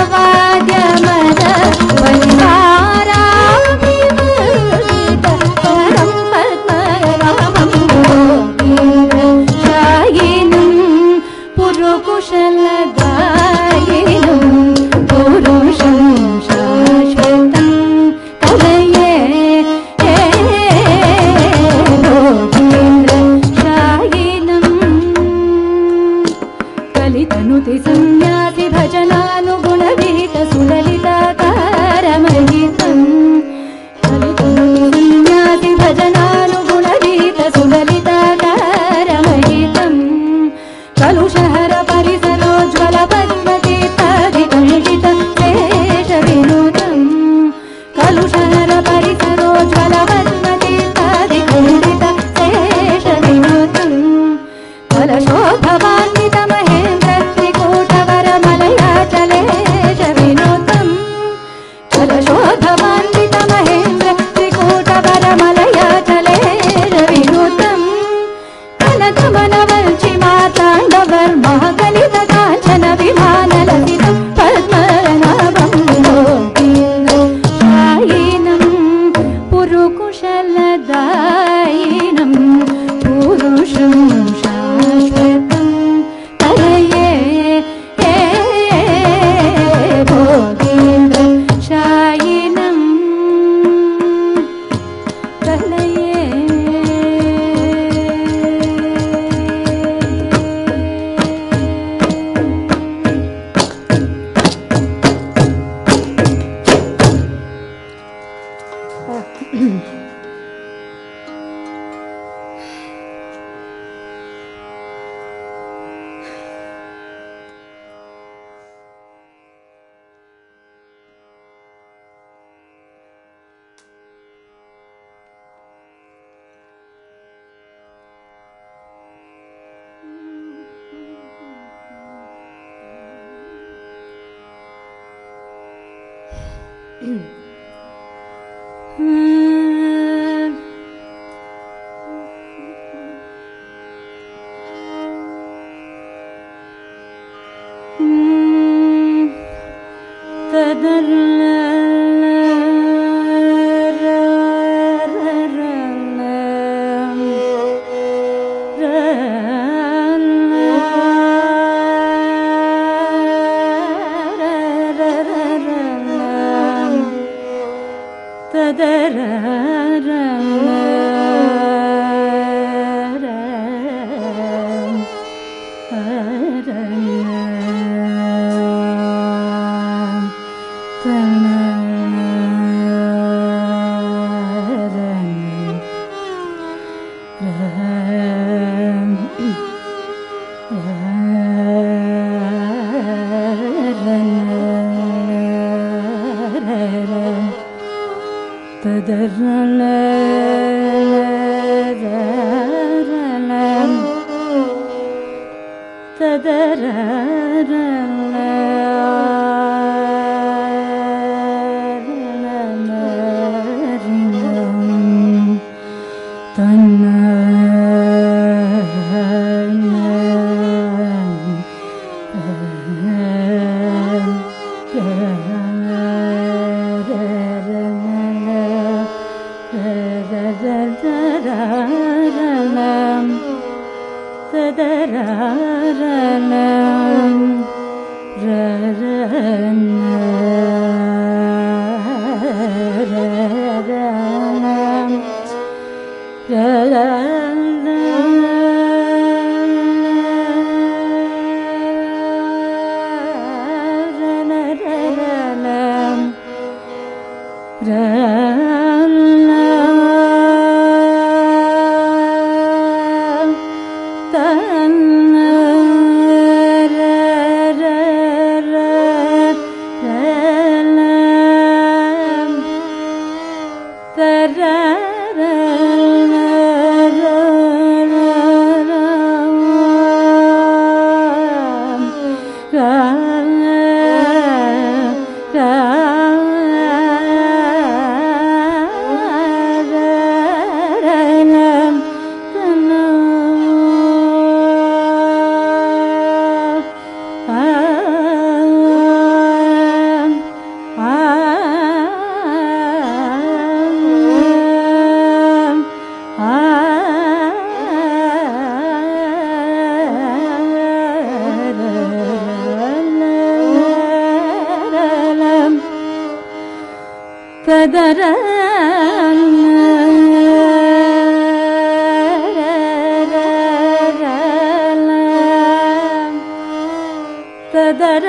वाद्यमद परिवाराभिवर्जित परं पद्मरामं शायिनं पुरुकुशलदायिनं पुरुषं शाश्वतं कलये शायिनम् कलितनुति संन्यासि भजनानुगुणविहित सुललिताकारमहितम् कलितनुति संन्यासि भजनानुगुणविहित सुललिताकारमहितम् कलुषहर परिसरोज्ज्वल पद्मतीर्थादिकण्डित शेषविनोदम् कलुषहर परिसरोज्ज्वल पद्मतीर्थादिकण्डित शेषविनोदम् कलशोभवान्वित महेन्द्र त्रिकूटवरमलयाचलेश विनोदम् कलशोभवान्वित महेन्द्र त्रिकूटवरमलयाचलेश विनोदम् कनकमलवल्चि माताण्डवर्मा कलित काञ्चन विमानलसितं पद्मनाभं शायिनं पुरुकुशलदायिनं पुरुषं शाश्वतं तरये भोगेन्द्र शायिनम् తదర తదర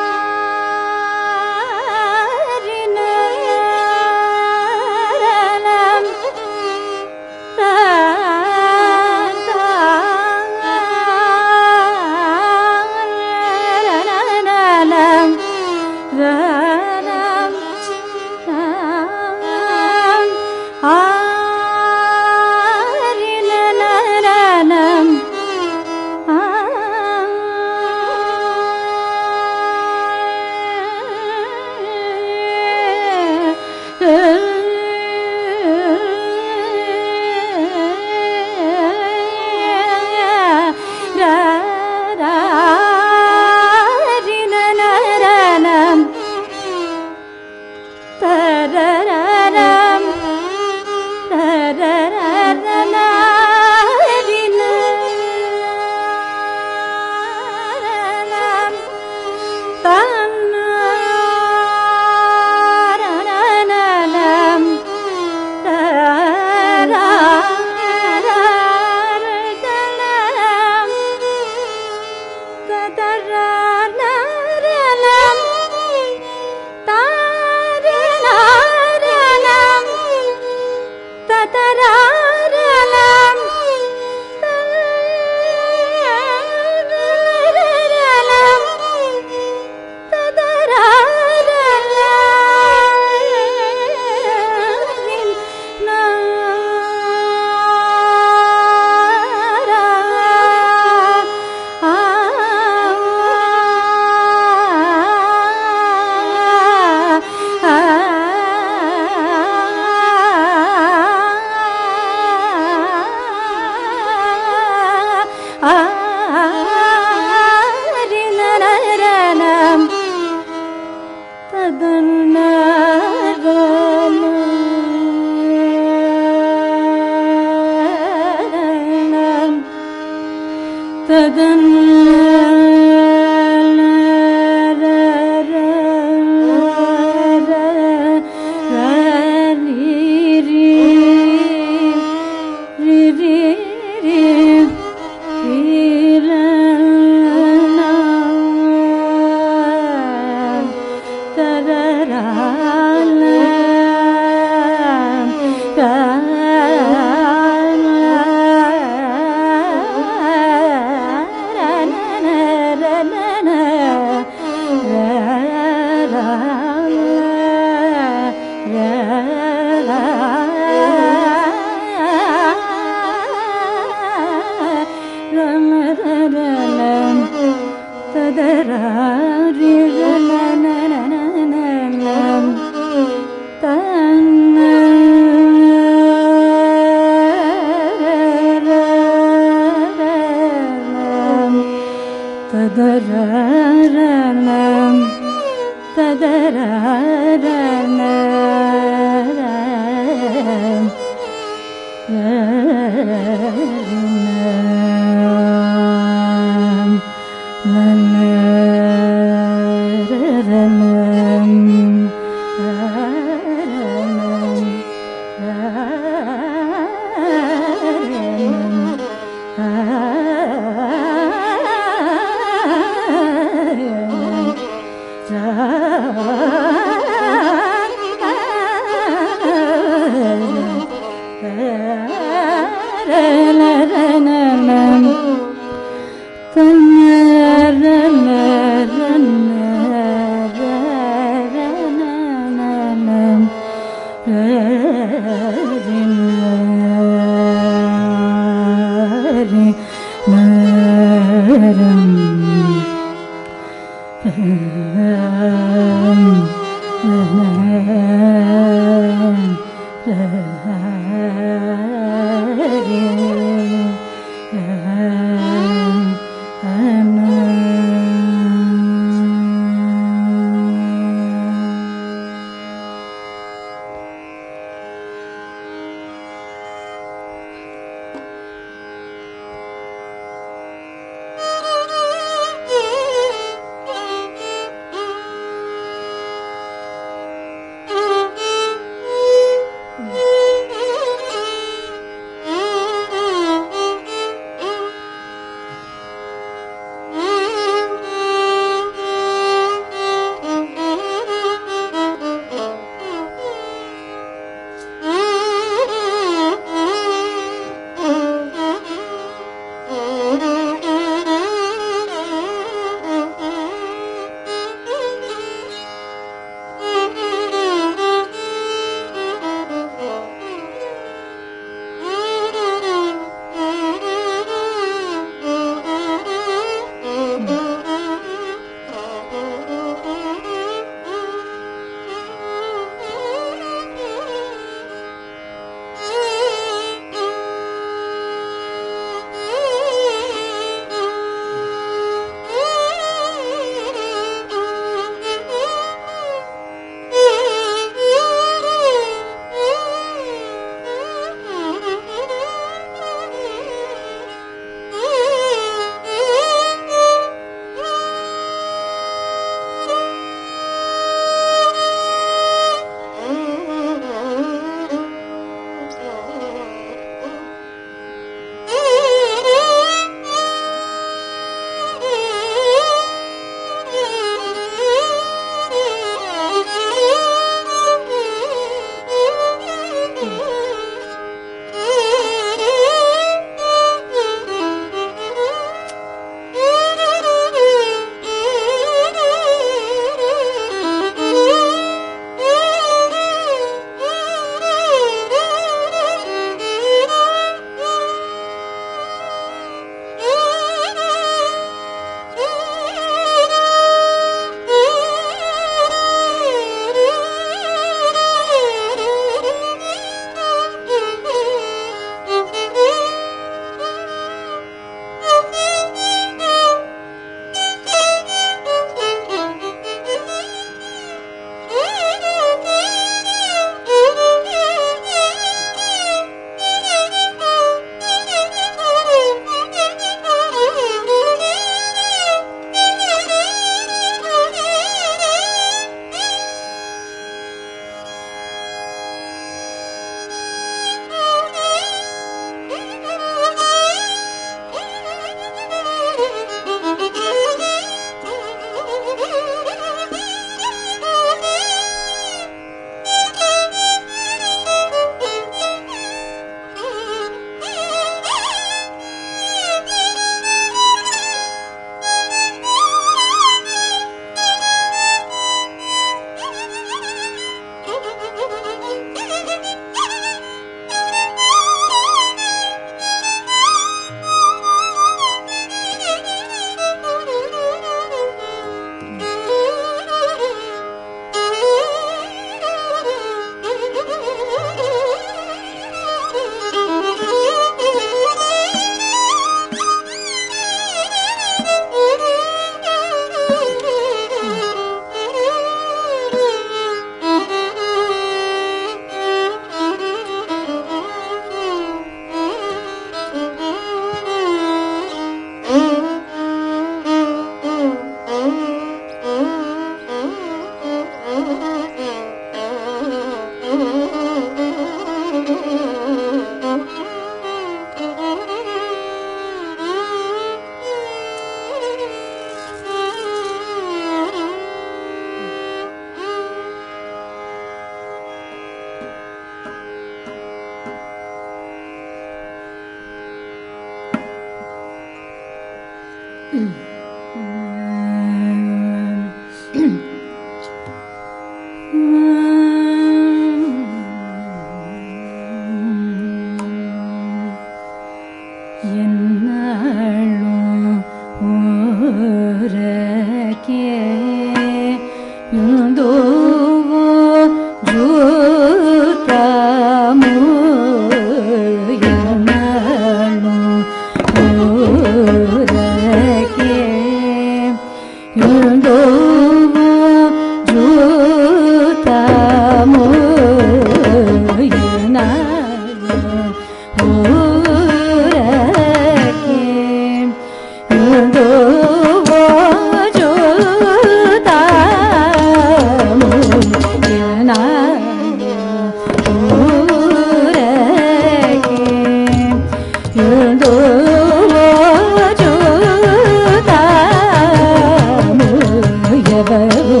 ఎవరు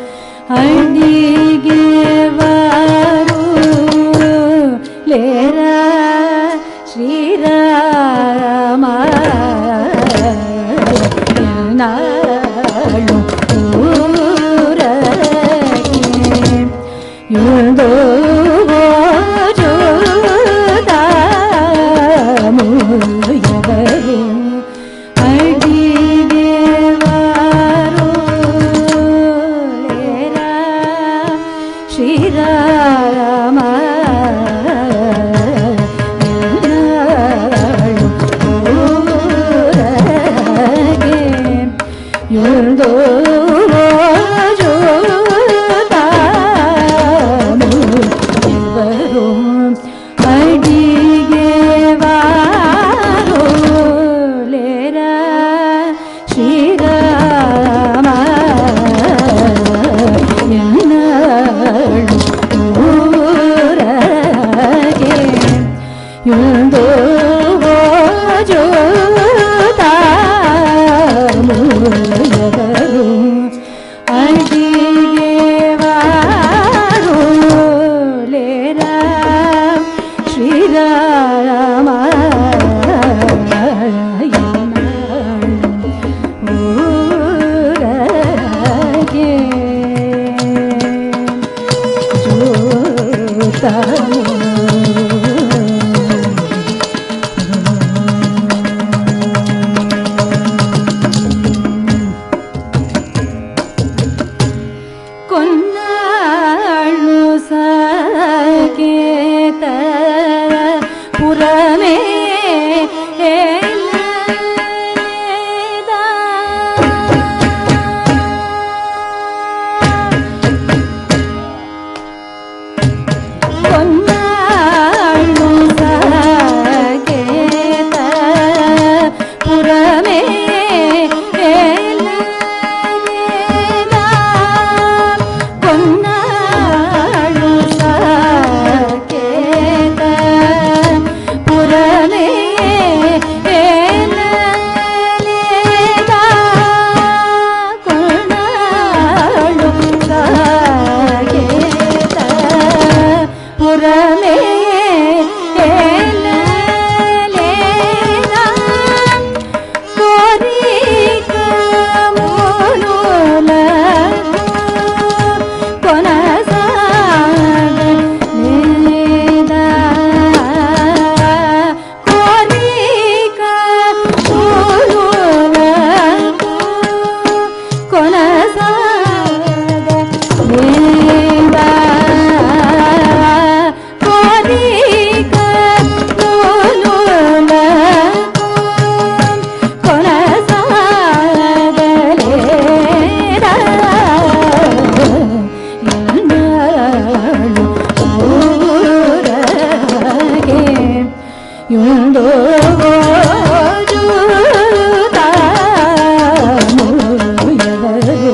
అడిగేవారు లేరా శ్రీరామ నాడు ఊరకి యుదో చూదాము ఎవరు అడిగేవారు లేరా శ్రీరామ యుదో చూదాము ఎవరు అడిగేవారు లేరా శ్రీరామ ఎన్నాళ్ళు ఊరగే యుందో జోతాము ఎవరు అడిగేవారు లేరా శ్రీరామ ఊరగే చూతాము కొన్నాళ్ళు సాగేత పురమే ఏలేదా. కొన్నాళ్ళు సాగేత పురమే ఏలేదా. కొన్నాళ్ళు సాగేత పురమే ఏలేదా. కొన్నాళ్ళు సాగేత పురమే ఏలేదా. యుందో జూతాము ఎవరు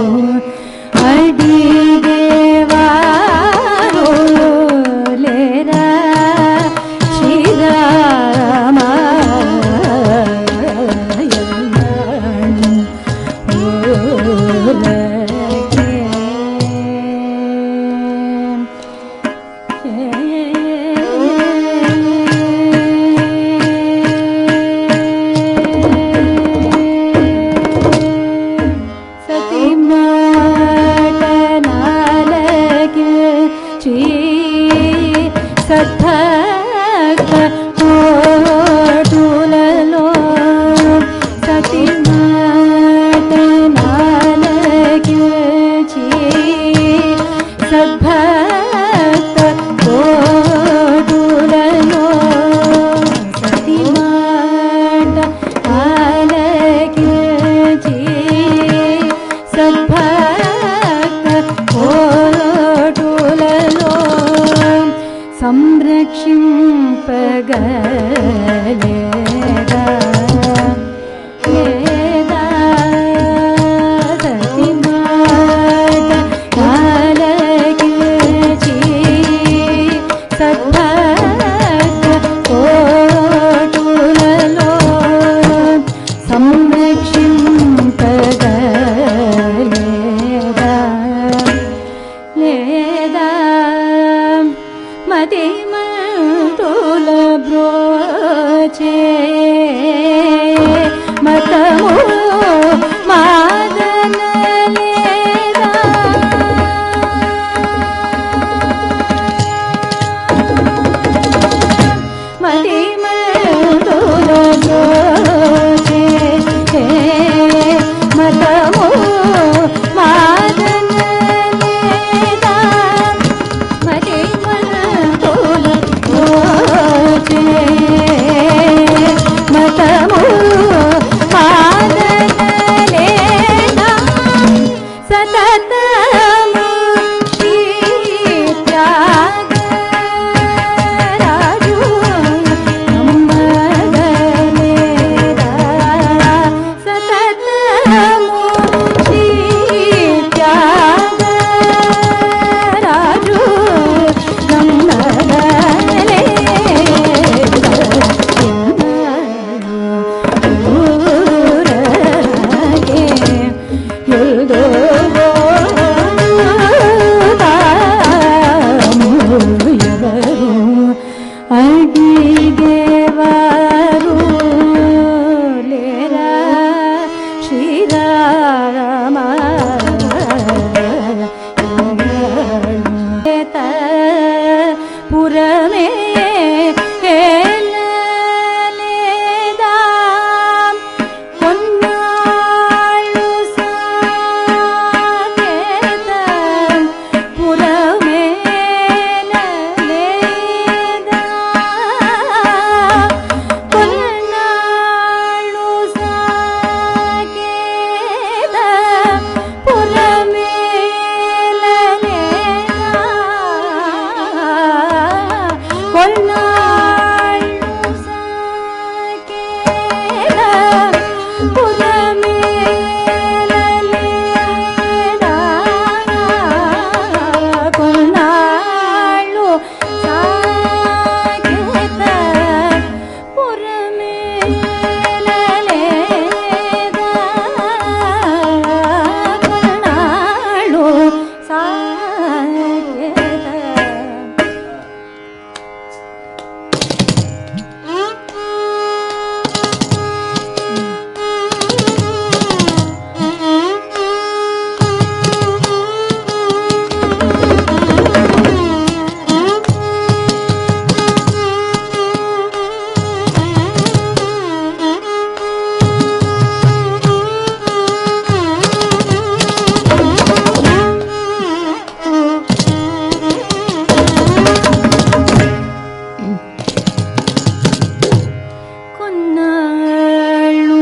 అడిగేవారు లేరా శ్రీరామ సతి మాట నాలగే చీ సత్తక కోటులలో సతి మాట నాలగే చీ సద్భక్త కోటులలో సతి మాట ఆలకించి సద్భక్త కోటులలో సంరక్షింపగలేదా లేదా సతి మాట ఆలకించి సద్భక్త కోటులలో సంరక్షింపగలేదా లేదా మతి మంతుల బ్రోచే మతము మాదన లేదా మతి మంతుల బ్రోచే మతము మాదన లేదా మతి మంతుల బ్రోచే మతము మాదన లేదా సతతము శ్రీ త్యాగరాజు నమ్మగలేదా సతతము శ్రీ త్యాగరాజు అడిగేవారు లేరా శ్రీరామ పురమే లేదా కొన్నాళ్ళు సాగేత పురమే లేదా కొన్నాళ్ళు సాగేత పురమే కొన్నాళ్ళు సాగేత పురమే కొన్నాళ్ళు సాగేత పురమే కొన్నాళ్ళు సాగేత కొన్నాళ్ళు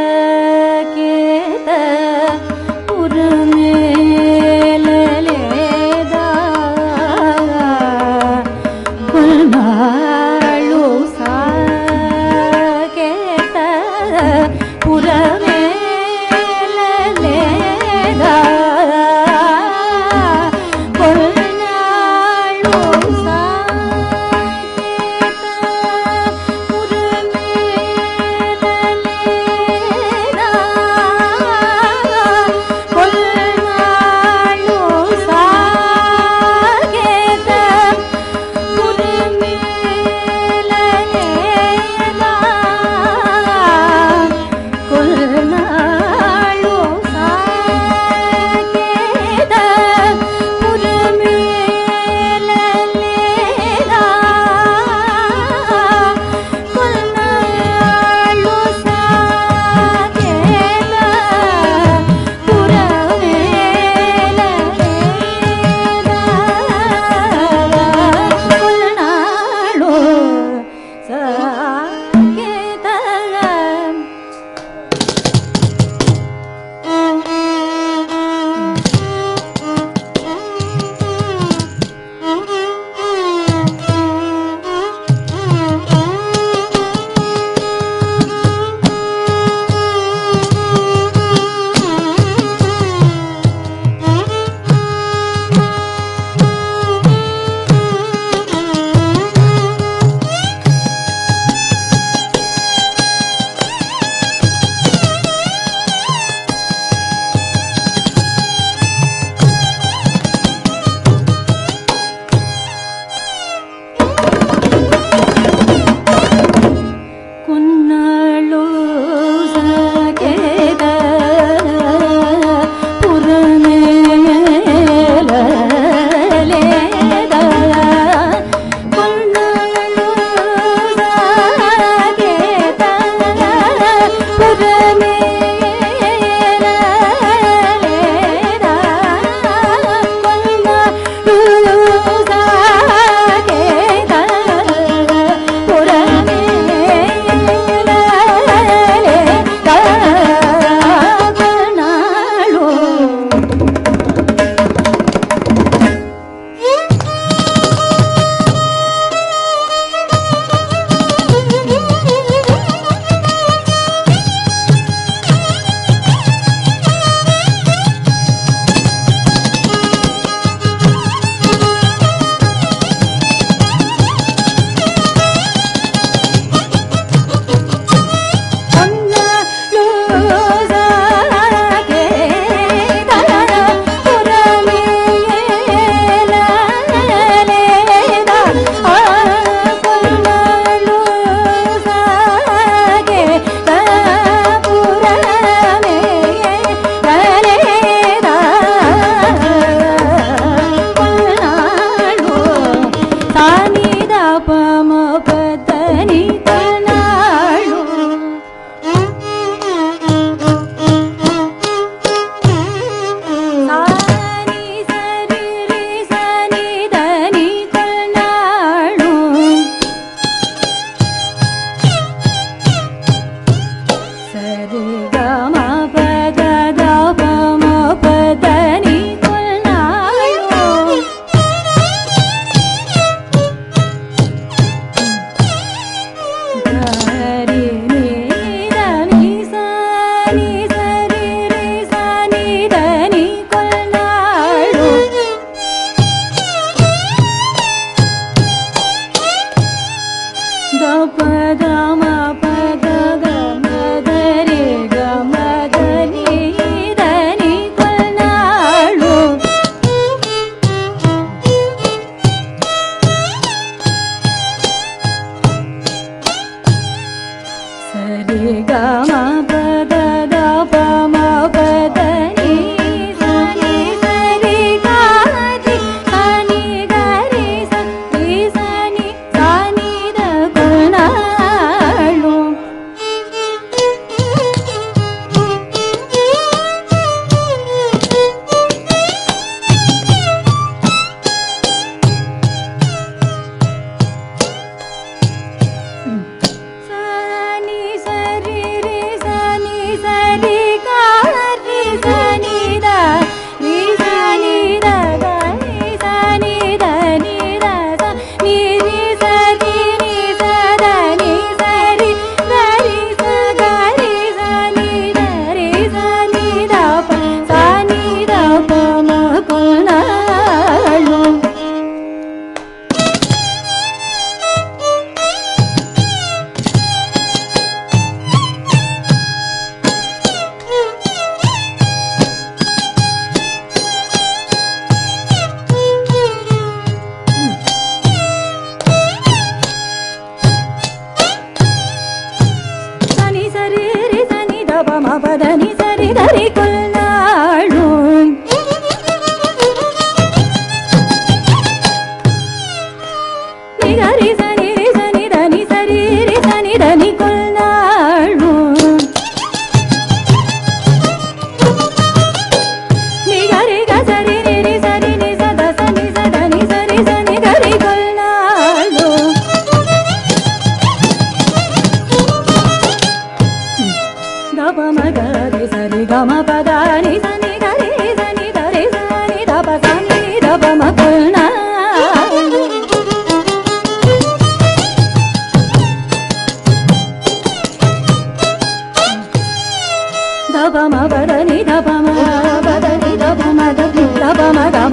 సాగేత పురమేలలేదా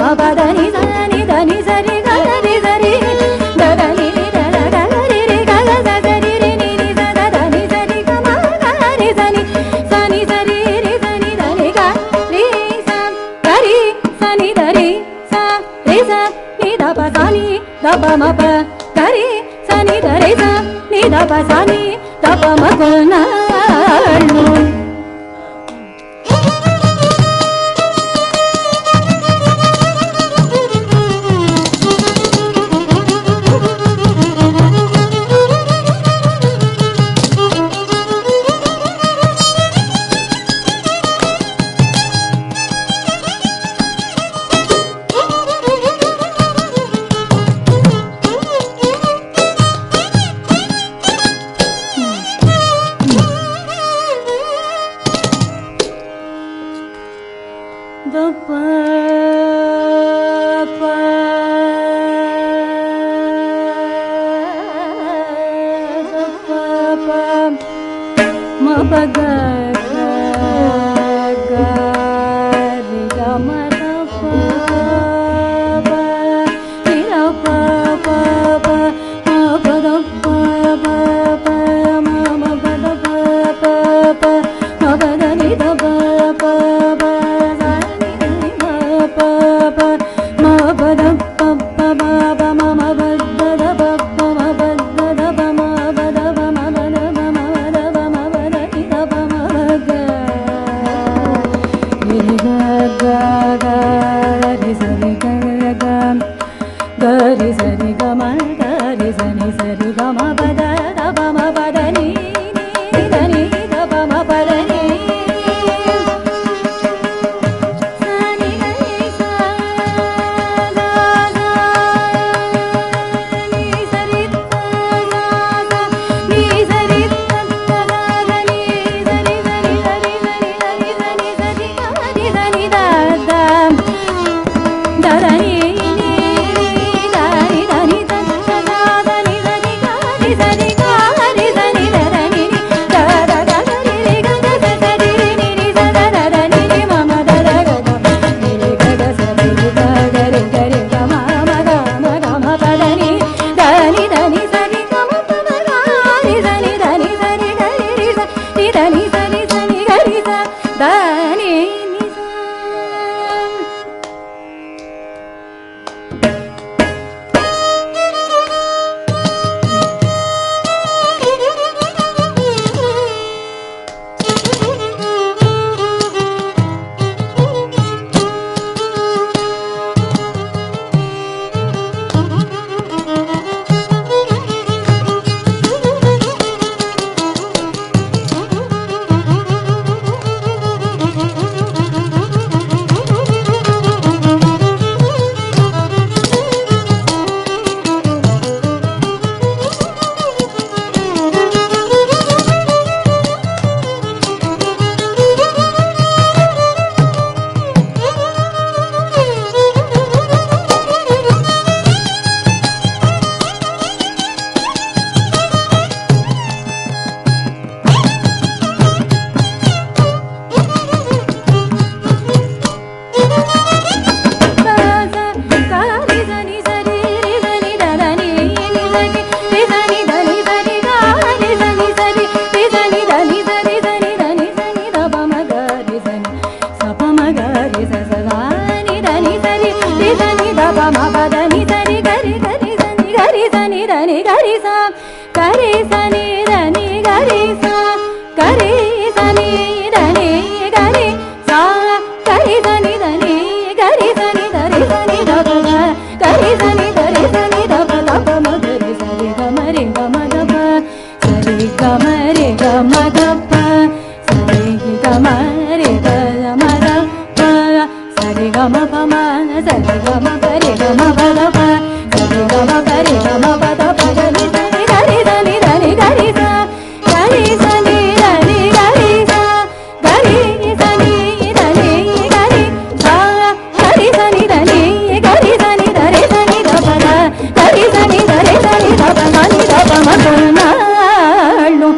పదని సని దని సరి గరి సరి దని దని గరి రి గగ సరి రి ని ని సద దని సరి గమ గరి సని సని సరి రి సని దని గ రి స గరి సని దరి స రి స ని ద ప సని ద ప మ ప గరి సని దరి స ని ద ప సని ద ప మ ప నాళ్ళు The Ma ba ga ga ga ri ga ma da pa ba ri da pa pa pa ma ba da pa pa pa ma ma ba da pa pa pa ma ba da ni da pa pa pa sa ni da ni ma pa pa ma ba da pa pa pa pa ma ma ba da da pa pa ma ba da da pa ma ba da pa ma ba da pa ma ba da pa ma ba da ni da pa ma ba ga ri ga ga ga ri sa ri ga ga ga ri sa ri ga ma ga ri sa ni sa ri ga ma ba da da pa ma ba da ni ni da ni da pa ma ba da ni sa ni ga ni sa ga ga ni sa ri ga ga ga ni sa ri ga ga ga ni sa ri sa ri sa ri sa ri sa ri sa ni sa ri ga ni sa ni da da da da ni ni da ni da ni da da da ni da ni ga ni sa ni ga ni sa ni da da ni ni da da da da ni ni ga ga sa sa ni ni ni sa da da da ni ni ma ma da da ga ga ni ni ga ga sa ni ni ga ga ri ga ri ga ma ma ga ma ga ma pa da ni da ni da ni sa ni ga ma pa ma ga ni sa ni da ni sa ni ga ri ri sa ni da ni sa ni sa ni ga ri sa da ni ni sa గరి సని దని గరి సా గరి సని దని గరి సా గరి సని దని గరి సని దరి సని దప గరి సని దరి సని దప దప మ గరి సరి గ మరి గ మ దప సరి గ మరి గ మ దప సరి గ మరి గ మ దప సరి గ మ ప మ సరి గ మ పరి గ మ ప దప సరి గ మ పరి గ మ ప దప గరి సని గరి సని దని గరి సా గరి సని దని గరి సా గరి సని దని గరి సా గరి సని దని గరి సని దరి సని దప ద గరి సని దరి సని దప సని దప మ నాళ్ళు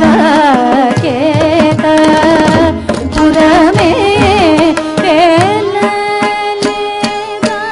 సాకేత పురమే వేలలేదా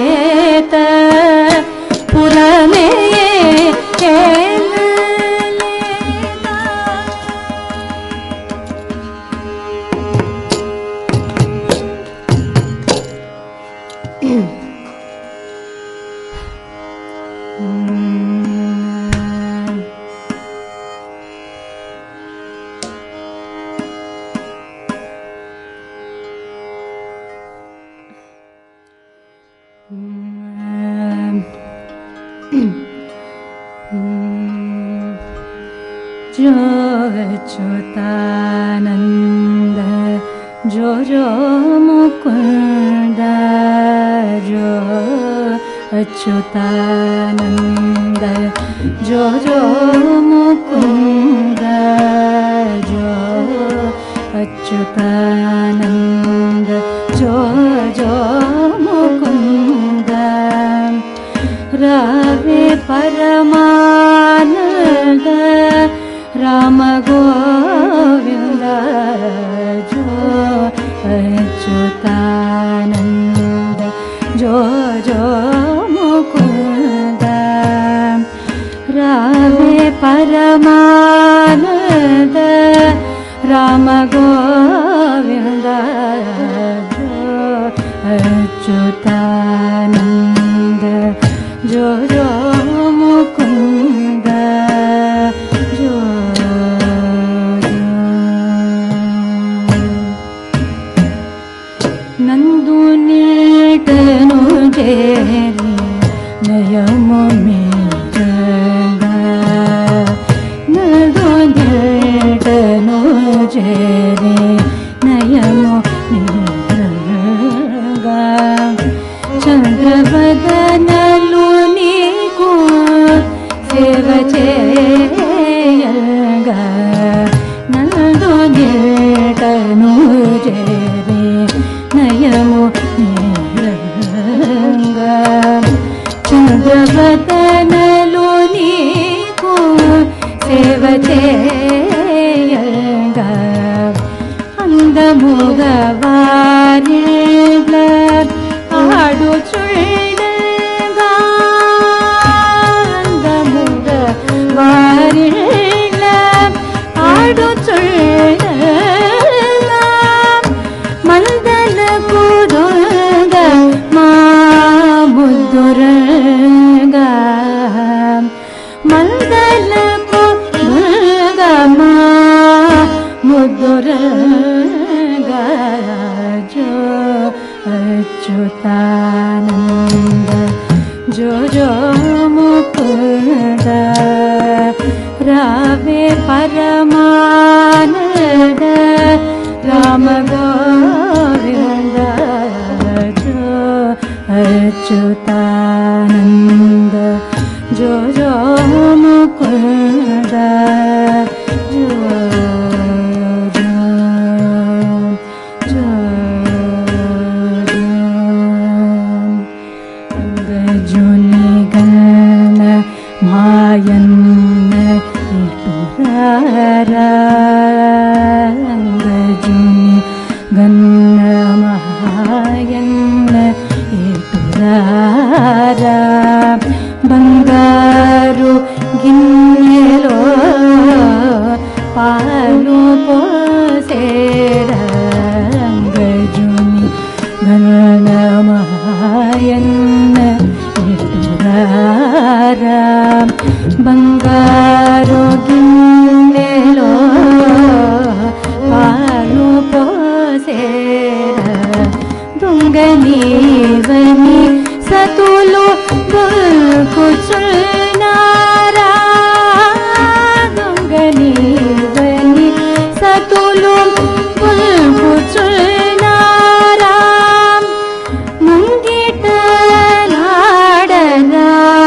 లేత పురమే ఏలలేత. जो अच्युतानन्द जो जो मुकुन्द जो अच्युतानन्द जो जो मुकुन्द जो अच्युतानन्द जो जो मुकुन्द रावे परमानन्द राम गोविन्द जो अच्युतानन्द जो जो मुकुन्द रावे परमानन्द राम गोविन्द जो अच्युतानन्द जो जो मुकुन्द जो ನಂದು ನೀಟನು ಜೇರಿ ನಯಮು ಮೇಜಗ ನಂದು ನೀಟನು ಜೇರಿ ನಯಮು ಮೇಜಗ చంద్రవదనలు నీకు సేవ చేయగా నందు నీటను చేరి నయము నీరంగా చంద్రవదనలు నీకు సేవ చేయగా అందముగా వారిళ్ళ ఆడుచుండగా అందముగా వారిళ్ళ ఆడుచుండగా మందలకు దొంగ మా ముద్దురంగా మందలకు దొంగ మా ముద్దురంగా జో అచ్యుతానంద జో జో ముకుంద రావే పరమానంద రామ గోవింద జో అచ్యుతానంద జో జో ముకుంద జో జో జో గజుని గణ మాయన్న ఇటురారంగజుని గన్న మహాయన్న ఇటురారా బంగారు గిన్నెలో పాలు పోసేరంగజుని గణ మహాయన్న ఇటురారా బంగారు గిన్నెలో పాలు పోసేరా దొంగనీవని సతులు దొల్కుచున్నారా దొంగనీవని సతులు దొల్కుచున్నారా ముంగిట నాడరా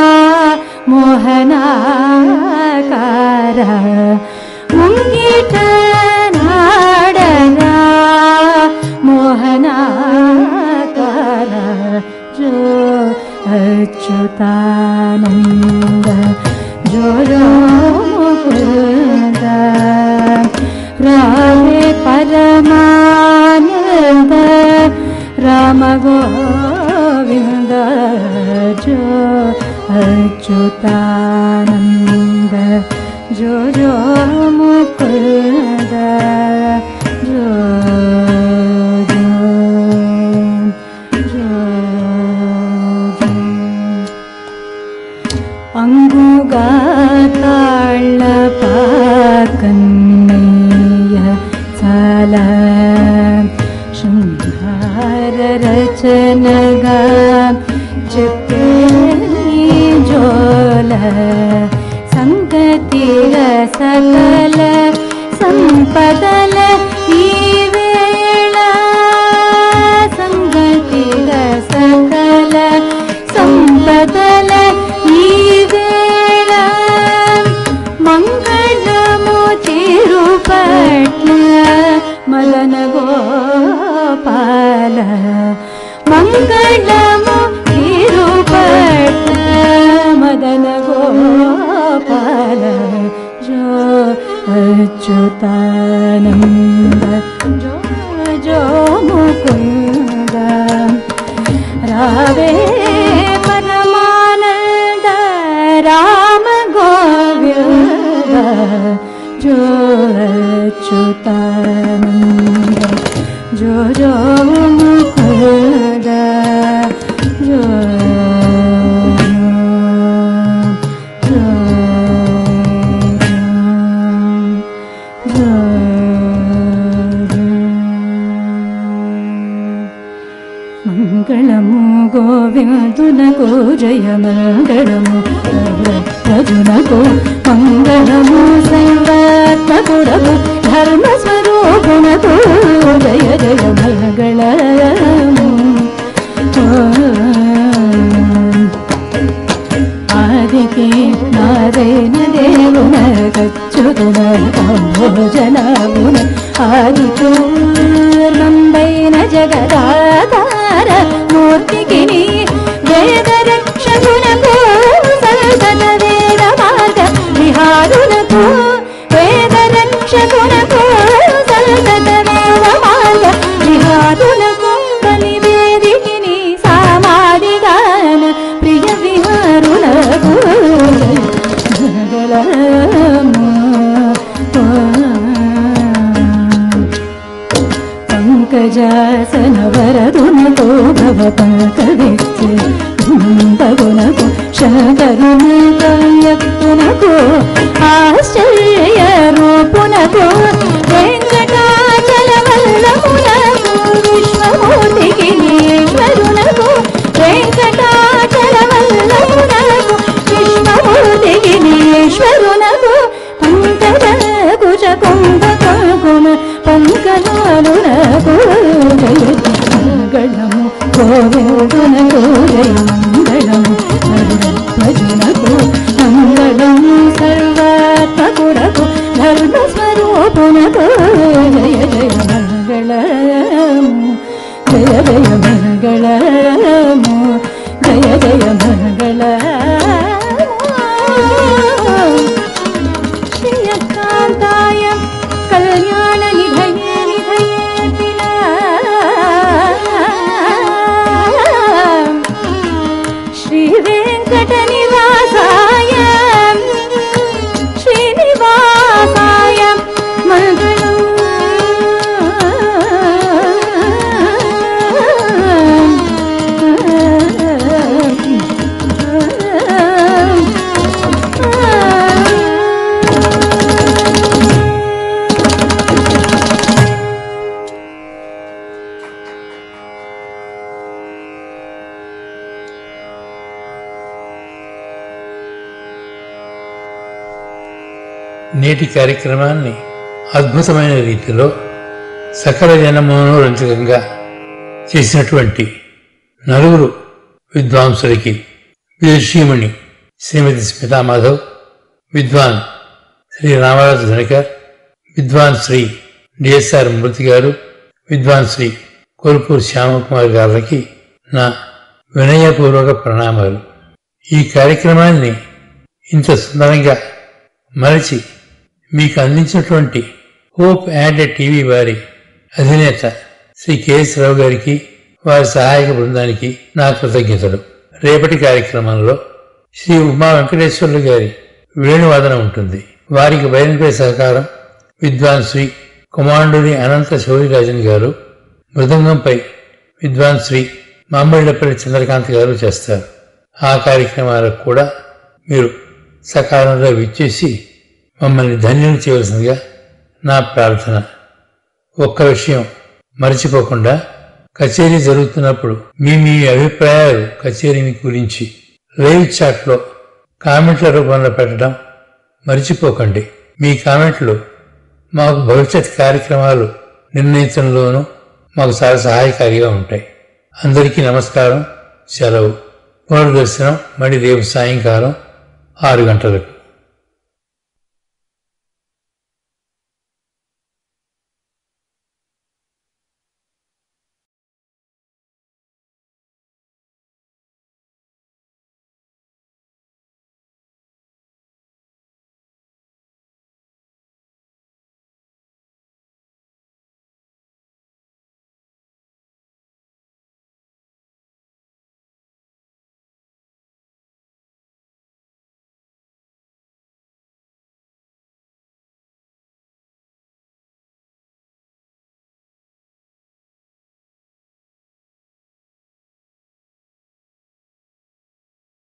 మోహనాకార ముంగిట నాడరా మోహనాకార జో అచ్యుతానంద జో జో ముకుంద రామే పరమానంద రామ గోవింద जो अच्युतानन्द जो जो मुकुन्द जो जो जो जो अङ्गुगाताळपाकन्नय्य साल शृङ्गाररचनगा चित्रे जोल सङ्गतिर सकल सम्पदल ಈ ವೇಳ ಸಂಗತಿರ ಸಕಲ ಸಂಪದಲ ಈ ವೇಳ ಮಂಗಳಮು ತಿರುಪಟ್ಲ ಮದನ ಗೋಪಾಲ ಮಂಗಳಮು ತಿರುಪಟ್ಲ ಮದನ ಗೋಪಾಲ ಜೋ ಅಚ್ಯುತಾನಂದ ಜೋ ಜೋ ಮುಕುಂದ ರಾವೇ ಪರಮಾನಂದ ರಾಮ ಗೋವಿಂದ ಜೋ ಅಚ್ಯುತಾನಂದ ಜೋ ಜೋ ಮುಕುಂದ ಜೋ ಜೋ ಜೋ మంగళము గోవిందునకు జయ మంగళము రజునకు మంగళము సర్వాత్మకుడకు ధర్మ స్వరూపునకు జయ జయ మంగళము ఆదికి నారాయణ దేవున కచ్చుతున భోజనమున ఆది పూర్వంబైన జగదాధార మూర్తికి నీ వేద రక్షకునకు సంతత వేద మార్గ విహారునకు వేద రక్షకునకు సంతత వేద మార్గ విహారునకు బలివేదికి నీ సామాదిగాన ప్రియ విహారునకు మంగళము పంకజాసన వరదునకు భవ పంకవిచ్చే భగునకు శంకరునకు ఆశ్చర్య రూపునకు వెంకటాచల వల్లమునకు విశ్వమూర్తికి ఈశ్వరునకు వెంకటాచల వల్లమునకు విశ్వమూర్తికి ఈశ్వరునకు పంకజ కుచ కుంభ కుంకుమ పంకజాలునకు జయ మంగళము గోవిందునకు జయ మంగళము భజనకు మంగళము సర్వాత్మకుడకు ధర్మ స్వరూపునకు జయ జయ మంగళము జయ జయ మంగళము జయ జయ మంగళము श्रियकान्ताय कल्याणनिधये निधयेतिल श्रीवेङ्कटनिवासाय श्रीनिवासाय मङ्गलम् నేటి కార్యక్రమాన్ని అద్భుతమైన రీతిలో సకల జనమనోరంజకంగా చేసినటువంటి నలుగురు విద్వాంసులకి విదుషీమణి శ్రీమతి స్మితా మాధవ్ విద్వాన్ శ్రీ రామరాజు ధనకర్ విద్వాన్ శ్రీ డిఎస్ఆర్ మూర్తి గారు విద్వాన్ శ్రీ కోల్పూర్ శ్యామకుమార్ గారికి నా వినయపూర్వక ప్రణామాలు ఈ కార్యక్రమాన్ని ఇంత సుందరంగా మరచి మీకు అందించినటువంటి హోప్ యాడ్ టీవీ వారి అధినేత శ్రీ కెఎస్ రావు గారికి వారి సహాయక బృందానికి నా కృతజ్ఞతలు రేపటి కార్యక్రమంలో శ్రీ ఉమా వెంకటేశ్వర్లు గారి వేణువాదన ఉంటుంది వారికి బయలుపై సహకారం విద్వాన్ శ్రీ కుమాండుని అనంత శౌరిరాజన్ గారు మృదంగంపై విద్వాన్ శ్రీ మామిళ్లపల్లి చంద్రకాంత్ గారు చేస్తారు ఆ కార్యక్రమాలకు కూడా మీరు సకాలంలో విచ్చేసి మమ్మల్ని ధన్యులు చేయవలసిందిగా నా ప్రార్థన ఒక్క విషయం మర్చిపోకుండా కచేరీ జరుగుతున్నప్పుడు మీ మీ అభిప్రాయాలు కచేరీని గురించి లైవ్ చాట్లో కామెంట్ల రూపంలో పెట్టడం మర్చిపోకండి మీ కామెంట్లు మాకు భవిష్యత్ కార్యక్రమాలు నిర్ణయించడంలోనూ మాకు చాలా సహాయకారిగా ఉంటాయి అందరికీ నమస్కారం సెలవు పునర్దర్శనం మళ్ళీ రేపు సాయంకాలం ఆరు గంటలకు